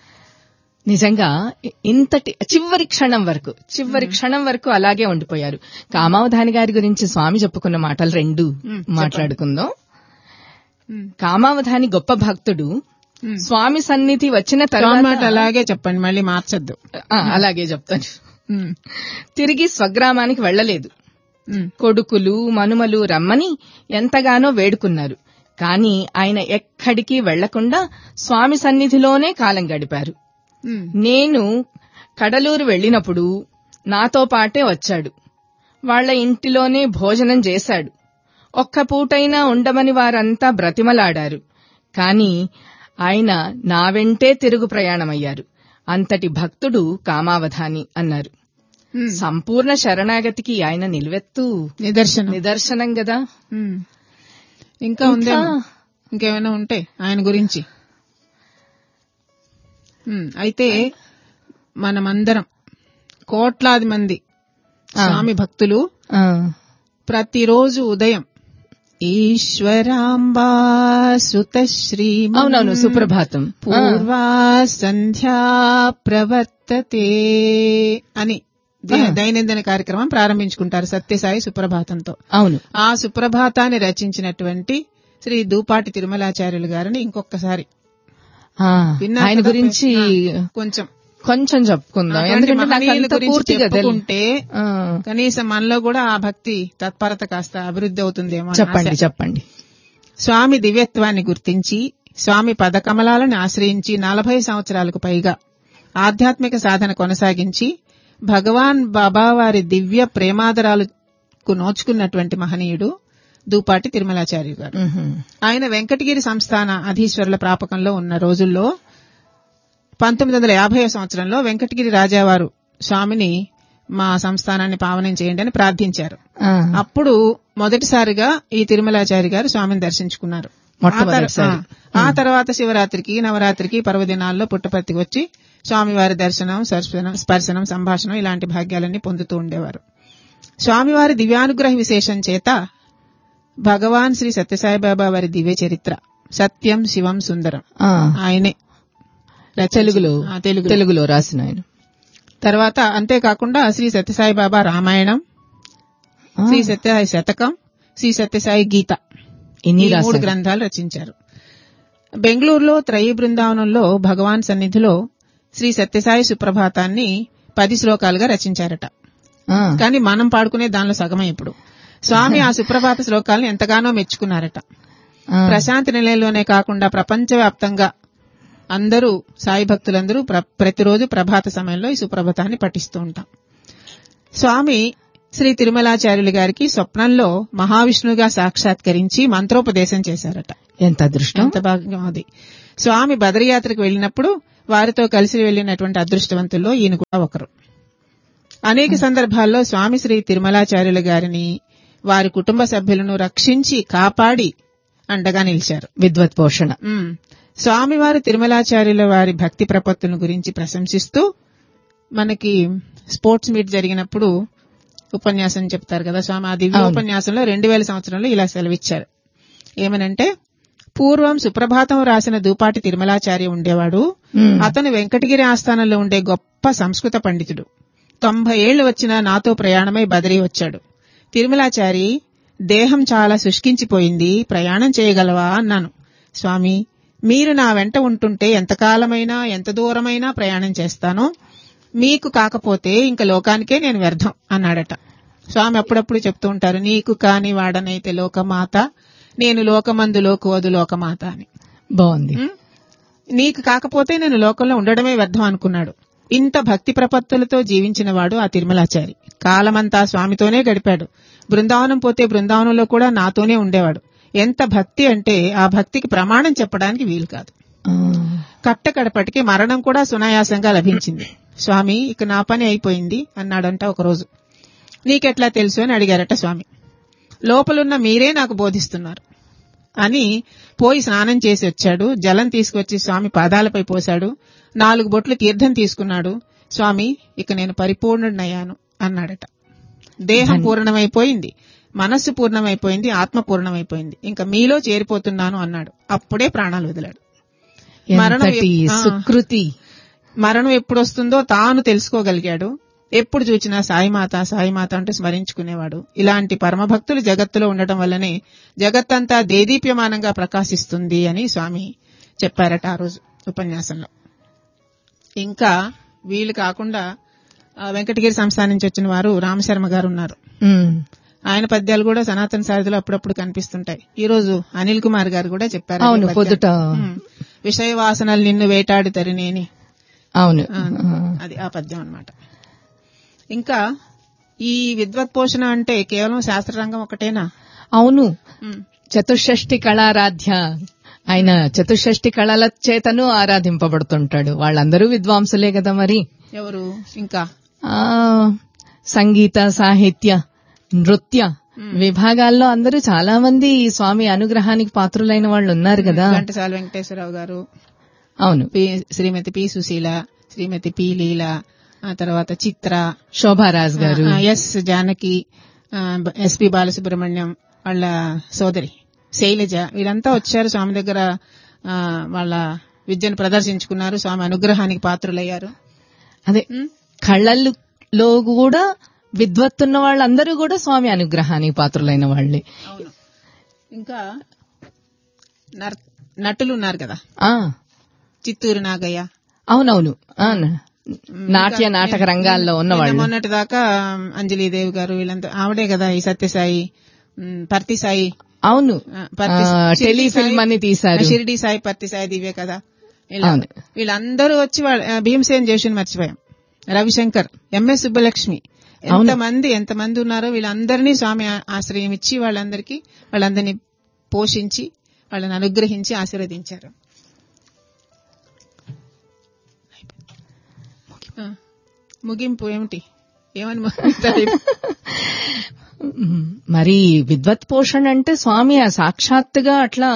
నిజంగా ఇంతటి చివరి క్షణం వరకు చివరి క్షణం వరకు అలాగే ఉండిపోయారు కామావధాని గారి గురించి స్వామి చెప్పుకున్న మాటలు రెండు మ్, మాట్లాడుకుందాం ఉమ్, కామావధాని గొప్ప భక్తుడు ఉమ్. స్వామి సన్నిధి వచ్చిన స్వామి మాట తర్వాత అలాగే చెప్పండి మళ్ళీ మార్చొద్దు ఆ, అలాగే చెప్తాను ఉమ్, తిరిగి స్వగ్రామానికి వెళ్లలేదు ఉమ్, కొడుకులు మనుమలు రమ్మని ఎంతగానో వేడుకున్నారు కాని ఆయన ఎక్కడికి వెళ్లకుండా స్వామి సన్నిధిలోనే కాలం గడిపారు ఉమ్, నేను కడలూరు వెళ్ళినప్పుడు నాతో పాటే వచ్చాడు వాళ్ళ ఇంటిలోనే భోజనం చేశాడు ఒక్క పూటైనా ఉండమని వారంతా బ్రతిమలాడారు కాని ఆయన నా వెంటే తిరుగు ప్రయాణమయ్యారు అంతటి భక్తుడు కామావధాని అన్నారు ఉమ్. సంపూర్ణ శరణాగతికి ఆయన నిలువెత్తు నిదర్శనం నిదర్శనం గదా ఉమ్. ఇంకా ఉందేమో ఇంకేమైనా ఉంటే ఆయన గురించి ఉమ్, అయితే మనమందరం కోట్లాది మంది స్వామి భక్తులు ఆ, ప్రతిరోజు ఉదయం ఈశ్వరాంబా సుత శ్రీ అవునవును సుప్రభాతం ఆ, పూర్వా సంధ్యా ప్రవర్తతే అని దే- దైనందిన కార్యక్రమం ప్రారంభించుకుంటారు సత్యసాయి సుప్రభాతంతో అవును ఆ సుప్రభాతాన్ని రచించినటువంటి శ్రీ దూపాటి తిరుమలాచార్యులు గారిని ఇంకొకసారి ఆ, విన్నారు ఆయన కదా? గురించి ఆ, కొంచెం కొంచెం చెప్పుకుందాం అటువంటి ఎందుకంటే నాకు మహనీయుల అంత గురించి పూర్తిగా తెలియదు చెప్పుకుంటే కనీసం మనలో కూడా ఆ భక్తి తత్పరత కాస్త అభివృద్ధి అవుతుందేమో అని చెప్పండి ఆశ. చెప్పండి స్వామి దివ్యత్వాన్ని గుర్తించి స్వామి పదకమలాలను ఆశ్రయించి నలభై సంవత్సరాలకు పైగా ఆధ్యాత్మిక సాధన కొనసాగించి భగవాన్ బాబా వారి దివ్య ప్రేమాదరాలకు నోచుకున్నటువంటి మహనీయుడు దూపాటి తిరుమలాచార్య గారు మ్హూ. ఆయన వెంకటగిరి సంస్థాన అధీశ్వరుల ప్రాపకంలో ఉన్న రోజుల్లో పంతొమ్మిది వందల యాభై సంవత్సరంలో వెంకటగిరి రాజావారు స్వామిని మా సంస్థానాన్ని పావనం చేయండి అని ప్రార్థించారు ఆ, అప్పుడు మొదటిసారిగా ఈ తిరుమలాచారి గారు స్వామిని దర్శించుకున్నారు మొట్టమొదటిసారి. ఆ తర్- ఆ తర్వాత శివరాత్రికి నవరాత్రికి పర్వదినాల్లో పుట్టపర్తికి వచ్చి స్వామివారి దర్శనం స్పర్శనం స్పర్శనం సంభాషణం ఇలాంటి భాగ్యాలన్నీ పొందుతూ ఉండేవారు స్వామివారి దివ్యానుగ్రహ విశేషం చేత భగవాన్ శ్రీ సత్యసాయిబాబా వారి దివ్య చరిత్ర సత్యం శివం సుందరం ఆ, ఆయనే రచించి- తెలుగులో ఆ, తెలుగులో తెలుగులో రాసిన ఆయన తర్వాత అంతేకాకుండా శ్రీ సత్యసాయిబాబా రామాయణం ఆ, శ్రీ సత్యసాయి శతకం శ్రీ సత్యసాయి గీత ఇన్ని ఈ మూడు రాశారు గ్రంథాలు రచించారు బెంగళూరులో త్రయీ బృందావనంలో భగవాన్ సన్నిధిలో శ్రీ సత్యసాయి సుప్రభాతాన్ని పది శ్లోకాలుగా రచించారట ఆ, కానీ మనం పాడుకునే దానిలో సగమే ఇప్పుడు స్వామి ఆ సుప్రభాత శ్లోకాలను ఎంతగానో మెచ్చుకున్నారట ఆ, ప్రశాంతి నిలయంలోనే కాకుండా ప్రపంచవ్యాప్తంగా అందరూ సాయి భక్తులందరూ ప్ర- ప్రతిరోజు ప్రభాత సమయంలో ఈ సుప్రభాతాన్ని పఠిస్తూ ఉంటాం స్వామి శ్రీ తిరుమలాచార్యులు గారికి స్వప్నంలో మహావిష్ణువుగా సాక్షాత్కరించి మంత్రోపదేశం చేశారట ఎంత అదృష్టం ఎంత బాగా అది స్వామి బదరియాత్రకు వెళ్ళినప్పుడు వారితో కలిసి వెళ్ళినటువంటి అదృష్టవంతుల్లో ఈయన కూడా ఒకరు అనేక సందర్భాల్లో స్వామి శ్రీ తిరుమలాచార్యుల గారిని వారి కుటుంబ సభ్యులను రక్షించి కాపాడి అండగా నిలిచారు విద్వత్ పోషణ ఉమ్. స్వామివారి తిరుమలాచార్యుల వారి భక్తి ప్రపత్తుల గురించి ప్రశంసిస్తూ మనకి స్పోర్ట్స్ మీట్ జరిగినప్పుడు ఉపన్యాసం చెప్తారు కదా స్వామి ఆ దివ్య అవును. ఉపన్యాసంలో రెండు వేల సంవత్సరంలో ఇలా సెలవిచ్చారు ఏమనంటే పూర్వం సుప్రభాతం రాసిన దూపాటి తిరుమలాచార్య ఉండేవాడు మ్మ్. అతను వెంకటగిరి ఆస్థానంలో ఉండే గొప్ప సంస్కృత పండితుడు తొంభై ఏళ్లు వచ్చినా నాతో ప్రయాణమై బదిరీ వచ్చాడు తిరుమలాచారి దేహం చాలా శుష్కించిపోయింది ప్రయాణం చేయగలవా అన్నాను స్వామి మీరు నా వెంట ఉంటుంటే ఎంతకాలమైనా ఎంత దూరమైనా ప్రయాణం చేస్తాను మీకు కాకపోతే ఇంక లోకానికే నేను వ్యర్థం అన్నాడట స్వామి అప్పుడప్పుడు చెప్తూ ఉంటారు నీకు కాని వాడనైతే లోకమాత నేను లోకమందు లోకువదు లోకమాత అని బాగుంది ఉం? నీకు కాకపోతే నేను లోకంలో ఉండడమే వ్యర్థం అనుకున్నాడు ఇంత భక్తి ప్రపత్తులతో జీవించిన వాడు ఆ తిరుమలాచారి కాలమంతా స్వామితోనే గడిపాడు బృందావనం పోతే బృందావనంలో కూడా నాతోనే ఉండేవాడు ఎంత భక్తి అంటే ఆ భక్తికి ప్రమాణం చెప్పడానికి వీలు కాదు ఆ, కట్టకడపటికి మరణం కూడా సునాయాసంగా లభించింది స్వామి ఇక నా పని అయిపోయింది అన్నాడంట ఒకరోజు నీకెట్లా తెలుసు అని అడిగారట స్వామి లోపలున్న మీరే నాకు బోధిస్తున్నారు అని పోయి స్నానం చేసి వచ్చాడు జలం తీసుకొచ్చి స్వామి పాదాలపై పోశాడు నాలుగు బొట్లు తీర్థం తీసుకున్నాడు స్వామి ఇక నేను పరిపూర్ణుడినయ్యాను అన్నాడట దేహం పూర్ణమైపోయింది మనస్సు పూర్ణమైపోయింది ఆత్మ పూర్ణమైపోయింది ఇంకా మీలో చేరిపోతున్నాను అన్నాడు అప్పుడే ప్రాణాలు వదిలాడు మరణం ఎంతటి ఎప్- ఆ. సుకృతి మరణం ఎప్పుడు వస్తుందో తాను తెలుసుకోగలిగాడు ఎప్పుడు చూచినా సాయిమాత సాయిమాత అంటూ స్మరించుకునేవాడు ఇలాంటి పరమభక్తులు జగత్తులో ఉండటం వల్లనే జగత్తంతా దేదీప్యమానంగా ప్రకాశిస్తుంది అని స్వామి చెప్పారట ఆ రోజు ఉపన్యాసంలో ఇంకా వీళ్ళు కాకుండా ఆ, వెంకటగిరి సంస్థానం నుంచి వచ్చిన వారు రామశర్మ గారు ఉన్నారు ఉమ్, ఆయన పద్యాలు కూడా సనాతన సారథిలో అప్పుడప్పుడు కనిపిస్తుంటాయి ఈ రోజు అనిల్ కుమార్ గారు కూడా చెప్పారు అదే అవును పద్యం. పొద్దుట ఉమ్. విషయ వాసనలు నిన్ను వేటాడి తరినేని అవును ఆ, అది ఆ పద్యం అన్నమాట ఇంకా ఈ విద్వత్ పోషణ అంటే కేవలం శాస్త్రరంగం ఒకటేనా అవును ఉమ్, చతుషష్ఠి కళారాధ్య ఆయన చతుషష్ఠి కళల చేతను ఆరాధింపబడుతుంటాడు వాళ్ళందరూ విద్వాంసులే కదా మరి ఎవరు ఇంకా ఆ సంగీత సాహిత్య నృత్య విభాగాల్లో అందరూ చాలా మంది ఈ స్వామి అనుగ్రహానికి పాత్రులైన వాళ్ళు ఉన్నారు కదా ఘంటసాల వెంకటేశ్వరరావు గారు అవును P Shrimati P Susheela Shrimati P Leela ఆ తర్వాత చిత్ర శోభారాజ్ గారు ఆ, ఎస్ జానకి ఆ, బ- ఎస్పి బాలసుబ్రహ్మణ్యం వాళ్ళ సోదరి శైలజ వీళ్ళంతా వచ్చారు స్వామి దగ్గర ఆ, వాళ్ళ విద్యను ప్రదర్శించుకున్నారు స్వామి అనుగ్రహానికి పాత్రులయ్యారు అదే ఉమ్, కళ్ళల్లో కూడా విద్వత్తున్న వాళ్ళందరూ కూడా స్వామి అనుగ్రహానికి పాత్రులైన వాళ్ళే అవును ఇంకా నర్- నటులు ఉన్నారు కదా ఆ చిత్తూరు నాగయ్య అవునవును ఆ, నాట్య నాటక రంగాల్లో ఉన్న నిన్న వాళ్ళు మొన్నటి దాకా అంజలీదేవి గారు వీళ్ళంతా ఆవిడే కదా ఈ సత్యసాయి ఉమ్, పర్తి సాయి అవును ఆ, పర్తి ఆ, షిరిడి టెలిఫిల్మ్ సాయి- అని తీశారు షిరిడి సాయి పర్తి సాయి దివ్య కదా ఇలా అవును. వీళ్ళందరూ వచ్చి వాళ్ళ ఆ, భీమసేన్ జోషిని మర్చిపోయాం రవిశంకర్ ఎంఎస్ సుబ్బలక్ష్మి అవును. ఎంతమంది ఎంతమంది ఉన్నారో వీళ్ళందరినీ స్వామి ఆ- ఆశ్రయం ఇచ్చి వాళ్ళందరికీ వాళ్ళందరినీ పోషించి వాళ్ళని అనుగ్రహించి ఆశీర్వదించారు ఆ, ముగింపు ఏమిటి ఏమని ముగిస్తారు? మ్, మరి విద్వత్ పోషణ అంటే స్వామి ఆ సాక్షాత్తుగా అట్లా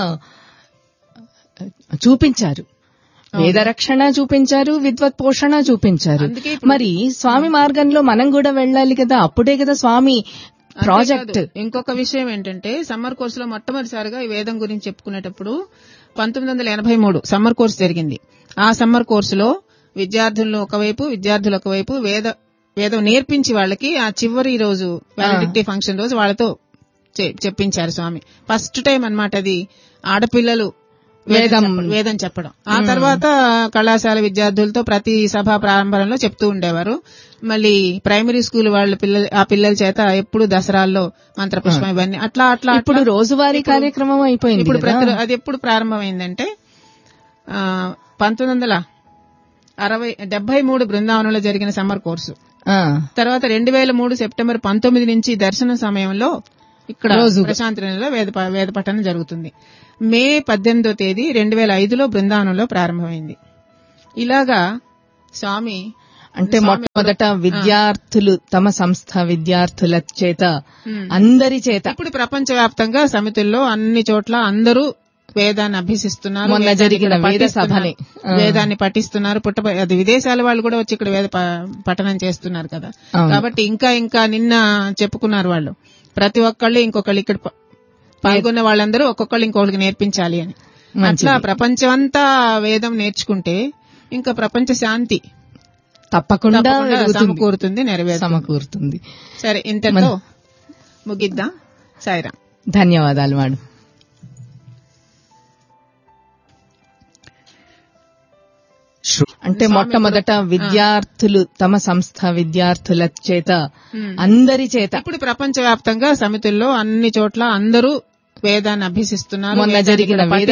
చూపించారు వేదరక్షణ చూపించారు విద్వత్ పోషణ చూపించారు అందుకే ఇప్పుడు- మరి స్వామి మార్గంలో మనం కూడా వెళ్ళాలి కదా అప్పుడే కదా స్వామి ప్రాజెక్ట్ అంతేకాదు, ఇంకొక విషయం ఏంటంటే సమ్మర్ కోర్సులో మొట్టమొదటిసారిగా ఈ వేదం గురించి చెప్పుకునేటప్పుడు పంతొమ్మిది వందల ఎనభై మూడు సమ్మర్ కోర్సు జరిగింది ఆ సమ్మర్ కోర్సులో విద్యార్థులను ఒకవైపు విద్యార్థులు ఒకవైపు వేద వేదం నేర్పించి వాళ్ళకి ఆ చివరి రోజు వ్యాలిడిటీ ఫంక్షన్ రోజు వాళ్ళతో చె- చెప్పించారు స్వామి ఫస్ట్ టైం అన్నమాట అది ఆడపిల్లలు వేదం వేదం. చెప్పడం- వేదం చెప్పడం ఆ తర్వాత కళాశాల విద్యార్థులతో ప్రతి సభా ప్రారంభంలో చెప్తూ ఉండేవారు మళ్ళీ ప్రైమరీ స్కూల్ వాళ్ళ పిల్లలు ఆ పిల్లల చేత ఎప్పుడు దసరాల్లో మంత్రపుష్పం ఇవన్నీ అట్లా అట్లా ఇప్పుడు అట్లా రోజువారీ కార్యక్రమం అయిపోయింది ఇప్పుడు కదా. ప్రతి అది ఎప్పుడు ప్రారంభమైందంటే ఆ, పంతొమ్మిది వందల అరవై డెబ్బై మూడు బృందావనంలో జరిగిన సమ్మర్ కోర్సు ఆ, తర్వాత రెండు వేల మూడు సెప్టెంబర్ పంతొమ్మిది నుంచి దర్శన సమయంలో ఇక్కడ రోజుగా. ప్రశాంతి నిలయంలో వేద ప- వేద పఠనం జరుగుతుంది మే పద్దెనిమిదో తేదీ రెండు వేల ఐదులో బృందావనంలో ప్రారంభమైంది ఇలాగా స్వామి అంటే స్వామి మొట్టమొదట విద్యార్థులు తమ సంస్థ విద్యార్థుల చేత ఉమ్. అందరి చేత ఇప్పుడు ప్రపంచవ్యాప్తంగా సమితుల్లో అన్ని చోట్ల అందరూ వేదాన్ని అభ్యసిస్తున్నారు మొన్న వేదాన్ని జరిగిన ఇక్కడ వేద పఠిస్తున్నారు. సభని. ఆ. వేదాన్ని పఠిస్తున్నారు పుట్ట అది విదేశాల వాళ్ళు కూడా వచ్చి ఇక్కడ వేద ప- పఠనం చేస్తున్నారు కదా అవును. కాబట్టి ఇంకా ఇంకా నిన్న చెప్పుకున్నారు వాళ్ళు ప్రతి ఒక్కళ్ళు ఇంకొకళ్ళు ఇక్కడ ప- పాల్గొన్న వాళ్ళందరూ ఒక్కొక్కళ్ళు ఇంకొకరికి నేర్పించాలి అని మంచిది. అట్లా ప్రపంచమంతా వేదం నేర్చుకుంటే ఇంకా ప్రపంచ శాంతి తప్పకుండా తప్పకుండా జరుగుతుంది. సమకూరుతుంది నెరవేరుతుంది సమకూరుతుంది సరే ఇంతతో ముగిద్దాం సాయిరాం ధన్యవాదాలు మేడం శ్రో- అంటే మొట్టమొదట విద్యార్థులు తమ సంస్థ విద్యార్థుల చేత ఉమ్. అందరి చేత ఇప్పుడు ప్రపంచవ్యాప్తంగా సమితుల్లో అన్ని చోట్ల అందరూ వేదాన్ని అభ్యసిస్తున్నారు మొన్న వేదాన్ని జరిగిన ఇక్కడ వేద